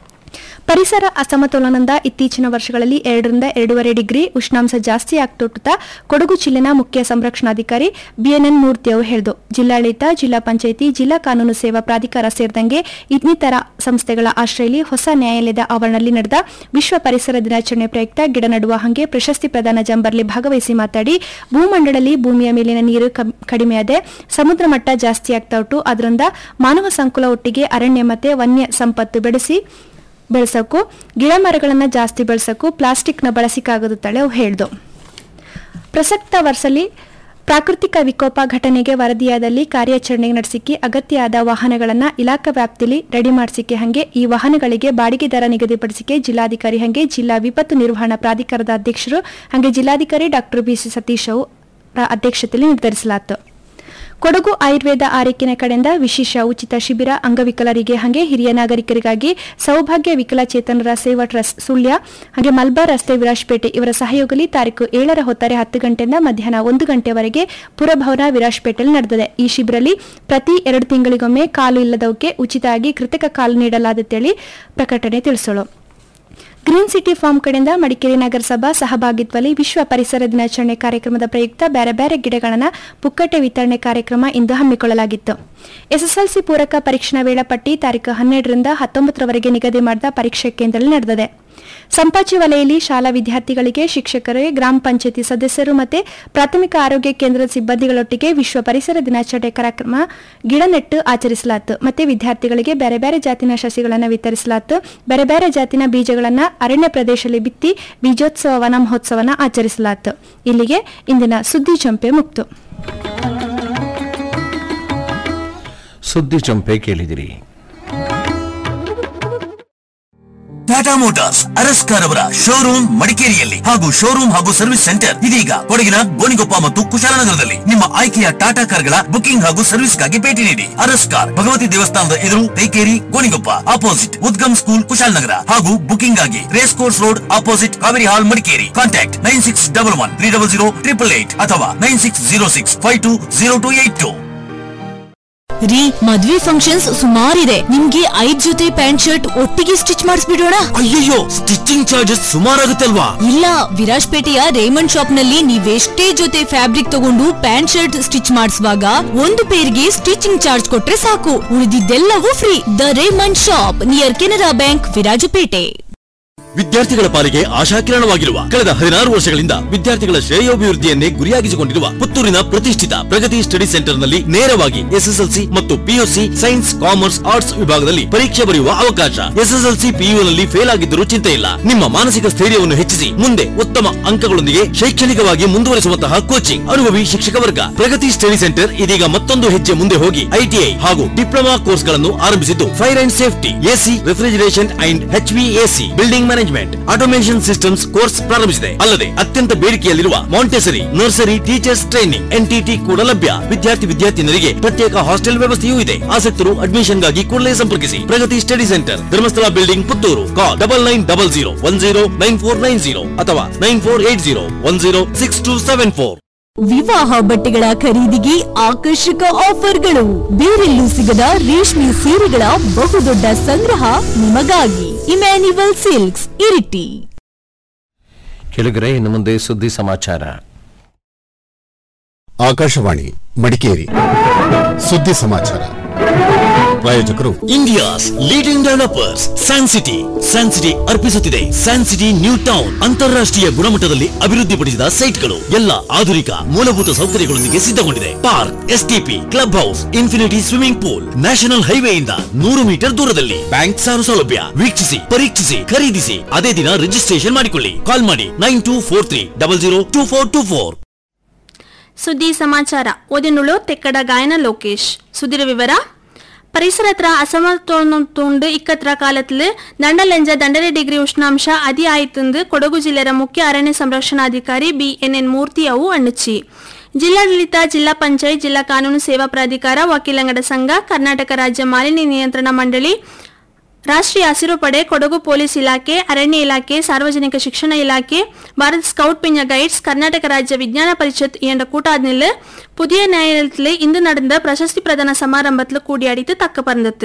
ಪರಿಸರ ಅಸಮತೋಲನದಿಂದ ಇತ್ತೀಚಿನ ವರ್ಷಗಳಲ್ಲಿ ಎರಡರಿಂದ ಎರಡೂವರೆ ಡಿಗ್ರಿ ಉಷ್ಣಾಂಶ ಜಾಸ್ತಿ ಆಗ್ತೊಟ್ಟುತ್ತಾ ಕೊಡಗು ಜಿಲ್ಲೆನ ಮುಖ್ಯ ಸಂರಕ್ಷಣಾಧಿಕಾರಿ ಬಿಎನ್ಎನ್ ಮೂರ್ತಿ ಅವರು ಹೇಳಿದರು ಜಿಲ್ಲಾಡಳಿತ ಜಿಲ್ಲಾ ಪಂಚಾಯಿತಿ ಜಿಲ್ಲಾ ಕಾನೂನು ಸೇವಾ ಪ್ರಾಧಿಕಾರ ಸೇರಿದಂಗೆ ಇನ್ನಿತರ ಸಂಸ್ಥೆಗಳ ಆಶ್ರಯಲ್ಲಿ ಹೊಸ ನ್ಯಾಯಾಲಯದ ಆವರಣದಲ್ಲಿ ನಡೆದ ವಿಶ್ವ ಪರಿಸರ ದಿನಾಚರಣೆ ಪ್ರಯುಕ್ತ ಗಿಡ ನೆಡುವ ಹಂಗೆ ಪ್ರಶಸ್ತಿ ಪ್ರದಾನ ಜಂಬರ್ಲಿ ಭಾಗವಹಿಸಿ ಮಾತಾಡಿ ಭೂಮಂಡಲದಲ್ಲಿ ಭೂಮಿಯ ಮೇಲಿನ ನೀರು ಕಮ್- ಕಡಿಮೆಯಾದೆ ಸಮುದ್ರ ಮಟ್ಟ ಜಾಸ್ತಿ ಆಗ್ತಾ ಉಂಟು ಅದರಿಂದ ಮಾನವ ಸಂಕುಲ ಒಟ್ಟಿಗೆ ಅರಣ್ಯ ಮತ್ತೆ ವನ್ಯ ಸಂಪತ್ತು ಬೆಳೆಸಿ ಬೆಳೆಸೋಕ್ಕೂ ಗಿಡ ಮರಗಳನ್ನು ಜಾಸ್ತಿ ಬೆಳೆಸೋಕ್ಕೂ ಪ್ಲಾಸ್ಟಿಕ್ನ ಬಳಸಿಕಾಗದುತ್ತಳೆ ಅವು ಹೇಳ್ದು ಪ್ರಸಕ್ತ ವರ್ಷದಲ್ಲಿ ಪ್ರಾಕೃತಿಕ ವಿಕೋಪ ಘಟನೆಗೆ ವರದಿಯಾದಲ್ಲಿ ಕಾರ್ಯಾಚರಣೆ ನಡೆಸಿಕ್ಕೆ ಅಗತ್ಯ ಆದ ವಾಹನಗಳನ್ನು ಇಲಾಖಾ ವ್ಯಾಪ್ತಿಯಲ್ಲಿ ರೆಡಿ ಮಾಡಿಸಿಕೆ ಹಂಗೆ ಈ ವಾಹನಗಳಿಗೆ ಬಾಡಿಗೆ ದರ ನಿಗದಿಪಡಿಸಿಕೆ ಜಿಲ್ಲಾಧಿಕಾರಿ ಹಂಗೆ ಜಿಲ್ಲಾ ವಿಪತ್ತು ನಿರ್ವಹಣಾ ಪ್ರಾಧಿಕಾರದ ಅಧ್ಯಕ್ಷರು ಹಂಗೆ ಜಿಲ್ಲಾಧಿಕಾರಿ ಡಾಕ್ಟರ್ ಬಿಸಿ ಸತೀಶ್ ಅವರ ಅಧ್ಯಕ್ಷತೆಯಲ್ಲಿ ನಿರ್ಧರಿಸಲಾಯಿತು ಕೊಡಗು ಆಯುರ್ವೇದ ಆರೈಕೆನ ಕಡೆಯಿಂದ ವಿಶೇಷ ಉಚಿತ ಶಿಬಿರ ಅಂಗವಿಕಲರಿಗೆ ಹಾಗೆ ಹಿರಿಯ ನಾಗರಿಕರಿಗಾಗಿ ಸೌಭಾಗ್ಯ ವಿಕಲಚೇತನರ ಸೇವಾ ಟ್ರಸ್ಟ್ ಸುಳ್ಯ ಹಾಗೆ ಮಲ್ಬಾರ್ ರಸ್ತೆ ವಿರಾಜ್ಪೇಟೆ ಇವರ ಸಹಯೋಗದಲ್ಲಿ ತಾರೀಕು ಏಳರ ಹೊತ್ತಾರೆ ಹತ್ತು ಗಂಟೆಯಿಂದ ಮಧ್ಯಾಹ್ನ ಒಂದು ಗಂಟೆವರೆಗೆ ಪುರಭವನ ವಿರಾಜ್ಪೇಟೆಯಲ್ಲಿ ನಡೆದಿದೆ ಈ ಶಿಬಿರಲ್ಲಿ ಪ್ರತಿ ಎರಡು ತಿಂಗಳಿಗೊಮ್ಮೆ ಕಾಲು ಇಲ್ಲದವಕ್ಕೆ ಉಚಿತವಾಗಿ ಕೃತಕ ಕಾಲು ನೀಡಲಾಗುತ್ತೇಳಿ ಪ್ರಕಟಣೆ ತಿಳಿಸೋಳು ಗ್ರೀನ್ ಸಿಟಿ ಫಾರ್ಮ್ ಕಡೆಯಿಂದ ಮಡಿಕೇರಿ ನಗರಸಭಾ ಸಹಭಾಗಿತ್ವದಲ್ಲಿ ವಿಶ್ವ ಪರಿಸರ ದಿನಾಚರಣೆ ಕಾರ್ಯಕ್ರಮದ ಪ್ರಯುಕ್ತ ಬೇರೆ ಬೇರೆ ಗಿಡಗಳನ್ನು ಪುಕ್ಕಟೆ ವಿತರಣೆ ಕಾರ್ಯಕ್ರಮ ಇಂದು ಹಮ್ಮಿಕೊಳ್ಳಲಾಗಿತ್ತು ಎಸ್ಎಸ್ಎಲ್ಸಿ ಪೂರಕ ಪರೀಕ್ಷಾ ವೇಳಾಪಟ್ಟಿ ತಾರೀಕು ಹನ್ನೆರಡರಿಂದ ಹತ್ತೊಂಬತ್ತರವರೆಗೆ ನಿಗದಿ ಮಾಡಿದ ಪರೀಕ್ಷೆ ಕೇಂದ್ರದಲ್ಲಿ ನಡೆದಿದೆ ಸಂಪಾಜಿ ವಲಯಲ್ಲಿ ಶಾಲಾ ವಿದ್ಯಾರ್ಥಿಗಳಿಗೆ ಶಿಕ್ಷಕರೇ ಗ್ರಾಮ ಪಂಚಾಯತಿ ಸದಸ್ಯರು ಮತ್ತು ಪ್ರಾಥಮಿಕ ಆರೋಗ್ಯ ಕೇಂದ್ರದ ಸಿಬ್ಬಂದಿಗಳೊಟ್ಟಿಗೆ ವಿಶ್ವ ಪರಿಸರ ದಿನಾಚರಣೆ ಕಾರ್ಯಕ್ರಮ ಗಿಡ ನೆಟ್ಟು ಆಚರಿಸಲಾಯಿತು ಮತ್ತೆ ವಿದ್ಯಾರ್ಥಿಗಳಿಗೆ ಬೇರೆ ಬೇರೆ ಜಾತಿನ ಸಸಿಗಳನ್ನು ವಿತರಿಸಲಾಯಿತು ಬೇರೆ ಬೇರೆ ಜಾತಿನ ಬೀಜಗಳನ್ನು ಅರಣ್ಯ ಪ್ರದೇಶದಲ್ಲಿ ಬಿತ್ತಿ ಬೀಜೋತ್ಸವ ವನ ಮಹೋತ್ಸವನ ಆಚರಿಸಲಾಯಿತು ಇಲ್ಲಿಗೆ ಇಂದಿನ ಸುದ್ದಿ ಚಂಪೆ ಮುಕ್ತು ಸುದ್ದಿ ಚಂಪೆ ಕೇಳಿದಿರಿ ಟಾಟಾ ಮೋಟಾರ್ಸ್ ಅರಸ್ಕಾರ್ ಅವರ ಶೋರೂಮ್ ಮಡಿಕೇರಿಯಲ್ಲಿ ಹಾಗೂ ಶೋರೂಮ್ ಹಾಗೂ ಸರ್ವಿಸ್ ಸೆಂಟರ್ ಇದೀಗ ಕೊಡಗಿನ ಗೋಣಿಗೊಪ್ಪ ಮತ್ತು ಕುಶಾಲನಗರದಲ್ಲಿ ನಿಮ್ಮ ಆಯ್ಕೆಯ ಟಾಟಾ ಕಾರ್ಗಳ ಬುಕಿಂಗ್ ಹಾಗೂ ಸರ್ವಿಸ್ಗಾಗಿ ಭೇಟಿ ನೀಡಿ ಅರಸ್ಕಾರ್ ಭಗವತಿ ದೇವಸ್ಥಾನದ ಎದುರು ತೈಕೇರಿ ಗೋಣಿಗೊಪ್ಪ ಅಪೋಸಿಟ್ ಉದ್ಗಮ್ ಸ್ಕೂಲ್ ಕುಶಾಲನಗರ ಹಾಗೂ ಬುಕಿಂಗ್ ಆಗಿ race course road opposite Kaveri hall Madikeri contact nine six double one three double zero triple eight ಅಥವಾ nine six zero six five two zero two eight two ರೀ ಮದ್ವೆ ಫಂಕ್ಷನ್ಸ್ ಸುಮಾರಿದೆ ನಿಮ್ಗೆ ಐದ್ ಜೊತೆ ಪ್ಯಾಂಟ್ ಶರ್ಟ್ ಒಟ್ಟಿಗೆ ಸ್ಟಿಚ್ ಮಾಡಿಸ್ಬಿಡೋಣ ಅಯ್ಯಯ್ಯೋ ಸ್ಟಿಚಿಂಗ್ ಚಾರ್ಜಸ್ ಸುಮಾರಾಗುತ್ತಲ್ವಾ ಇಲ್ಲ ವಿರಾಜ್ಪೇಟೆಯ ರೇಮಂಡ್ ಶಾಪ್ ನಲ್ಲಿ ನೀವೆಷ್ಟೇ ಜೊತೆ ಫ್ಯಾಬ್ರಿಕ್ ತಗೊಂಡು ಪ್ಯಾಂಟ್ ಶರ್ಟ್ ಸ್ಟಿಚ್ ಮಾಡಿಸುವಾಗ ಒಂದು ಪೇರ್ಗೆ ಸ್ಟಿಚಿಂಗ್ ಚಾರ್ಜ್ ಕೊಟ್ರೆ ಸಾಕು ಉಳಿದಿದ್ದೆಲ್ಲವೂ free the Raymond shop near Canara bank Virajpet ವಿದ್ಯಾರ್ಥಿಗಳ ಪಾಲಿಗೆ ಆಶಾಕಿರಣವಾಗಿರುವ ಕಳೆದ ಹದಿನಾರು ವರ್ಷಗಳಿಂದ ವಿದ್ಯಾರ್ಥಿಗಳ ಶ್ರೇಯೋಭಿವೃದ್ಧಿಯನ್ನೇ ಗುರಿಯಾಗಿಸಿಕೊಂಡಿರುವ ಪುತ್ತೂರಿನ ಪ್ರತಿಷ್ಠಿತ ಪ್ರಗತಿ ಸ್ಟಡಿ ಸೆಂಟರ್ನಲ್ಲಿ ನೇರವಾಗಿ ಎಸ್ಎಸ್ಎಲ್ಸಿ ಮತ್ತು ಪಿಯುಸಿ ಸೈನ್ಸ್ ಕಾಮರ್ಸ್ ಆರ್ಟ್ಸ್ ವಿಭಾಗದಲ್ಲಿ ಪರೀಕ್ಷೆ ಬರೆಯುವ ಅವಕಾಶ ಎಸ್ಎಸ್ಎಲ್ಸಿ ಪಿಯುನಲ್ಲಿ ಫೇಲ್ ಆಗಿದ್ದರೂ ಚಿಂತೆ ಇಲ್ಲ ನಿಮ್ಮ ಮಾನಸಿಕ ಸ್ಥೈರ್ಯವನ್ನು ಹೆಚ್ಚಿಸಿ ಮುಂದೆ ಉತ್ತಮ ಅಂಕಗಳೊಂದಿಗೆ ಶೈಕ್ಷಣಿಕವಾಗಿ ಮುಂದುವರಿಸುವಂತಹ ಕೋಚಿಂಗ್ ಅನುಭವಿ ಶಿಕ್ಷಕ ವರ್ಗ ಪ್ರಗತಿ ಸ್ಟಡಿ ಸೆಂಟರ್ ಇದೀಗ ಮತ್ತೊಂದು ಹೆಜ್ಜೆ ಮುಂದೆ ಹೋಗಿ ಐಟಿಐ ಹಾಗೂ ಡಿಪ್ಲೊಮಾ ಕೋರ್ಸ್ಗಳನ್ನು ಆರಂಭಿಸಿದ್ದು fire and safety AC refrigeration and HVAC building management automation systems course ಪ್ರಾರಂಭಿಸಿದೆ ಅಲ್ಲದೆ ಅತ್ಯಂತ ಬೇಡಿಕೆಯಲ್ಲಿರುವ Montessori nursery teachers training NTT ಕೂಡ ಲಭ್ಯ ವಿದ್ಯಾರ್ಥಿ ವಿದ್ಯಾರ್ಥಿನಿಯರಿಗೆ ಪ್ರತ್ಯೇಕ ಹಾಸ್ಟೆಲ್ ವ್ಯವಸ್ಥೆಯೂ ಇದೆ ಆಸಕ್ತರು ಅಡ್ಮಿಷನ್ಗಾಗಿ ಕೂಡಲೇ ಸಂಪರ್ಕಿಸಿ Pragati study centre Dharmasthala building Puttur call double nine double zero one zero nine four nine zero ಅಥವಾ nine four eight zero one zero six two seven four ವಿವಾಹ ಬಟ್ಟೆಗಳ ಖರೀದಿಗೆ ಆಕರ್ಷಕ ಆಫರ್ಗಳು ಬೇರೆಲ್ಲೂ ಸಿಗದ ರೇಷ್ಮೆ ಸೀರೆಗಳ ಬಹುದೊಡ್ಡ ಸಂಗ್ರಹ ನಿಮಗಾಗಿ ಇಮ್ಯಾನ್ಯುವಲ್ ಸಿಲ್ಕ್ಸ್ ಇರಿಟಿ ಕೆಳಗರೆ ಇನ್ನು ಮುಂದೆ ಸುದ್ದಿ ಸಮಾಚಾರ ಆಕಾಶವಾಣಿ ಮಡಿಕೇರಿ ಸುದ್ದಿ ಸಮಾಚಾರ ಪ್ರಾಯೋಜಕರು India's leading developers San City San City ಅರ್ಪಿಸುತ್ತಿದೆ ಸ್ಯಾನ್ ಸಿಟಿ ನ್ಯೂ ಟೌನ್ ಅಂತಾರಾಷ್ಟ್ರೀಯ ಗುಣಮಟ್ಟದಲ್ಲಿ ಅಭಿವೃದ್ಧಿಪಡಿಸಿದ ಸೈಟ್ಗಳು ಎಲ್ಲ ಆಧುನಿಕ ಮೂಲಭೂತ ಸೌಕರ್ಯಗಳೊಂದಿಗೆ ಸಿದ್ಧಗೊಂಡಿದೆ park STP club house infinity swimming pool national ಹೈವೇಯಿಂದ ನೂರು ಮೀಟರ್ ದೂರದಲ್ಲಿ ಬ್ಯಾಂಕ್ ಸಾಲ ಸೌಲಭ್ಯ ವೀಕ್ಷಿಸಿ ಪರೀಕ್ಷಿಸಿ ಖರೀದಿಸಿ ಅದೇ ದಿನ ರಿಜಿಸ್ಟ್ರೇಷನ್ ಮಾಡಿಕೊಳ್ಳಿ ಕಾಲ್ ಮಾಡಿ nine two four three double zero two four two four ಸುದ್ದಿ ಸಮಾಚಾರ ಓದಿನುಳು ತೆಕ್ಕಡ ಗಾಯನ ಲೋಕೇಶ್ ಸುದ್ದಿರ ವಿವರ ಪರಿಸರತ್ರ ಅಸಮತೋಲುಂಡು ಇಕ್ಕತ್ರ ಕಾಲத்தில் ದಂಡಲೆಂಜ ದಂಡರೆ ಡಿಗ್ರಿ ಉಷ್ಣಾಂಶ ಅದಿ ಆಯ್ತಂದು ಕೊಡಗು ಜಿಲ್ಲೆಯ ಮುಖ್ಯ ಅರಣ್ಯ ಸಂರಕ್ಷಣಾಧಿಕಾರಿ ಬಿ ಎನ್ ಎನ್ ಮೂರ್ತಿ ಅವು ಅಣ್ಣುಚಿ ಜಿಲ್ಲಾಡಳಿತ ಜಿಲ್ಲಾ ಪಂಚಾಯತ್ ಜಿಲ್ಲಾ ಕಾನೂನು ಸೇವಾ ಪ್ರಾಧಿಕಾರ ವಕೀಲಂಗಡ ಸಂಘ ಕರ್ನಾಟಕ ರಾಜ್ಯ ಮಾಲಿನ್ಯ ನಿಯಂತ್ರಣ ಮಂಡಳಿ ರಾಷ್ಟ್ರೀಯ ಹಸಿರು ಪಡೆ ಕೊಡಗು ಪೊಲೀಸ್ ಇಲಾಖೆ ಅರಣ್ಯ ಇಲಾಖೆ ಸಾರ್ವಜನಿಕ ಶಿಕ್ಷಣ ಇಲಾಖೆ ಭಾರತ್ ಸ್ಕೌಟ್ ಪಿಂಜ ಗೈಡ್ಸ್ கர்நாடக ராஜ்ய விஞ்ஞான பரிஷத் என்ற கூட்டாதினில் புதிய நிலையத்தில் இந்து நடந்த பிரசஸ்தி பிரதான சமாரம்பத்தில் கூடியாடித்து தக்க பறந்தது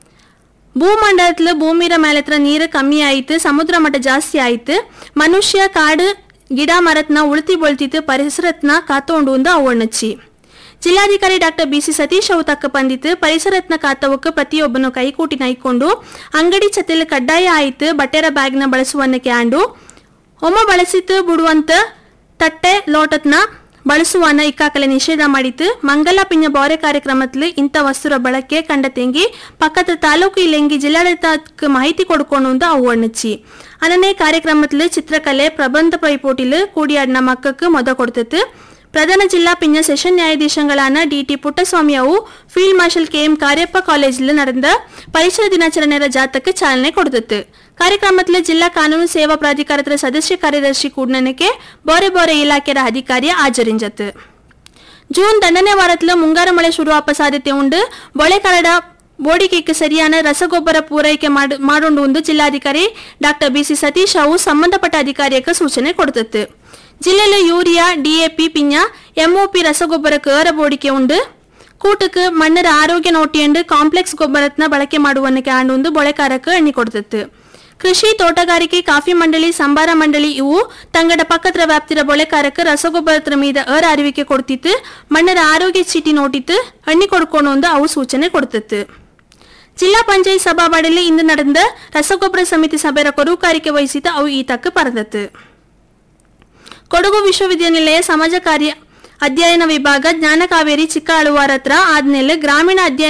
ಭೂಮಂಡಲத்தில் ಭೂಮಿರ ಮೇಲತ್ರ ನೀರು ಕಮ್ಮಿ ಆಯಿತು ಸಮುದ್ರ ಮಟ್ಟ ಜಾಸ್ತಿ ಆಯಿತು ಮನುಷ್ಯ ಕಾಡು ಗಿಡ ಮರತ್ನ ಉಳ್ತಿ ಬೊಳ್ತಿತ್ತು ಪರಿಸರತ್ನ ಕಾತೋಂಡು ಅಂತ ಅವಣ್ಣಚ್ಚಿ ಜಿಲ್ಲಾಧಿಕಾರಿ ಡಾಕ್ಟರ್ ಬಿಸಿ ಸತೀಶ್ ಅವು ತಕ್ಕ ಬಂದಿತ್ತು ಪರಿಸರತ್ನ ಕಾತವಕ್ಕೆ ಪ್ರತಿಯೊಬ್ಬನು ಕೈಕೂಟಿ ನೈಕೊಂಡು ಅಂಗಡಿ ಚತಿಲ್ ಕಡ್ಡಾಯ ಆಯಿತು ಬಟ್ಟೆರ ಬ್ಯಾಗ್ನ ಬಳಸುವನ್ನ ಕ್ಯಾಂಡು ಒಮ್ಮ ಬಳಸಿತು ಬಿಡುವಂತ ತಟ್ಟೆ ಲೋಟತ್ನ ಬಳಸುವನ್ನ ಇಕ್ಕಾಕಲೆ ನಿಷೇಧ ಮಾಡಿತ್ತು ಮಂಗಲ ಪಿಂಜ ಬಾರೆ ಕಾರ್ಯಕ್ರಮದಲ್ಲಿ ಇಂಥ ವಸ್ತುರ ಬಳಕೆ ಕಂಡ ತೆಂಗಿ ಪಕ್ಕದ ತಾಲೂಕು ಇಲ್ಲೆಂಗಿ ಜಿಲ್ಲಾಡಳಿತಕ್ಕೆ ಮಾಹಿತಿ ಕೊಡ್ಕೊಂಡು ಅಂತ ಅವು ಅಣ್ಣಚ್ಚಿ ಅನ್ನನೇ ಕಾರ್ಯಕ್ರಮத்தில் ಚಿತ್ರಕಲೆ ಪ್ರಬಂಧ ಪೈಪೋಟಿಲು ಕೂಡಿಯಾಡಿನ ಮಕ್ಕಕ್ಕೆ ಮೊದ ಕೊಡ್ತತ್ತು ಪ್ರಧಾನ ಜಿಲ್ಲಾ ಪಿಂಜ ಸೆಷನ್ ನ್ಯಾಯಾಧೀಶಗಳಾன ಡಿ ಟಿ ಪುಟ್ಟಸ್ವಾಮಿ ಅವು field marshal K M Cariappa ಕಾಲೇಜಿல் நடந்த ಪರಿಸರ ದಿನಾಚರಣೆಯ ಜಾಥಕ್ಕೆ ಚಾಲನೆ ಕೊಡ್ತತ್ತು ಕಾರ್ಯಕ್ರಮத்தில் ಜಿಲ್ಲಾ ಕಾನೂನು ಸೇವಾ ಪ್ರಾಧಿಕಾರದ ಸದಸ್ಯ ಕಾರ್ಯದರ್ಶಿ ಕೂಡ್ನನಕ್ಕೆ ಬೋರೆ ಬೋರೆ ಇಲಾಖೆಯ ಅಧಿಕಾರಿಯ ಹಾಜರಿಂಜತ್ತು ஜூன் தண்டனை வாரத்துல ಮುಂಗಾರು ಮಳೆ ಶುರುವಾಪ ಸಾಧ್ಯತೆ ಉಂಡು ಬೊಳೆಕರಡ ಬೋಡಿಕೆಗೆ ಸರಿಯಾದ ರಸಗೊಬ್ಬರ ಪೂರೈಕೆ ಮಾಡು ಮಾಡೋண்டு ಎಂದು ಜಿಲ್ಲಾಧಿಕಾರಿ ಡಾಕ್ಟರ್ ಬಿಸಿ ಸತೀಶ್ ಅವು ಸಂಬಂಧಪಟ್ಟ ಅಧಿಕಾರಿಯಕ್ಕೆ ಸೂಚನೆ ಕೊಡ್ತತ್ತು ಜಿಲ್ಲೆಯಲ್ಲಿ ಯೂರಿಯಾ ಡಿಎಪಿ ಪಿಂಜ ಎಂಒಪಿ ರಸಗೊಬ್ಬರಕ್ಕೆ ಏರ ಬೋಡಿಕೆ ಉಂಡು ಕೂಟಕ್ಕೆ ಮಣ್ಣರ ಆರೋಗ್ಯ ನೋಟಿಯಂಡು ಕಾಂಪ್ಲೆಕ್ಸ್ ಗೊಬ್ಬರತ್ನ ಬಳಕೆ ಮಾಡುವನ್ನಕ್ಕೆ ಆಂಡು ಬೊಳೆಕಾರಕ್ಕೆ ಎಣ್ಣಿ ಕೊಡ್ತತ್ತು ಕೃಷಿ ತೋಟಗಾರಿಕೆ ಕಾಫಿ ಮಂಡಳಿ ಸಂಬಾರ ಮಂಡಳಿ ಇವು ತಂಗಡ ಪಕ್ಕದ ವ್ಯಾಪ್ತಿರ ಬೊಳೆಕಾರಕ್ಕೆ ರಸಗೊಬ್ಬರತ್ರ ಮೀದ ಅರ ಅರಿವಿಕೆ ಕೊಡ್ತಿತ್ತು ಮಣ್ಣರ ಆರೋಗ್ಯ ಚೀಟಿ ನೋಟಿತ್ತು ಎಣ್ಣಿ ಕೊಡ್ಕೊಂಡು ಅವು ಸೂಚನೆ ಕೊಡ್ತಿತ್ತು ಜಿಲ್ಲಾ ಪಂಚಾಯತ್ ಸಭಾವಾಡಲ್ಲಿ ಇಂದು ನಡೆದ ರಸಗೊಬ್ಬರ ಸಮಿತಿ ಸಭೆಯ ಕೊಡುಕಾರಿಕೆ ವಹಿಸಿದ ಅವು ಈ ತಕ್ಕ ಪರದತ್ತು ಕೊಡಗು ವಿಶ್ವವಿದ್ಯಾನಿಲಯ ಸಮಾಜ ಕಾರ್ಯ ಅಧ್ಯಯನ ವಿಭಾಗ ಜ್ಞಾನ ಕಾವೇರಿ ಚಿಕ್ಕ ಅಳುವಾರ ಹತ್ರ ಆದ್ಮೇಲೆ ಗ್ರಾಮೀಣ ಅಧ್ಯಯನ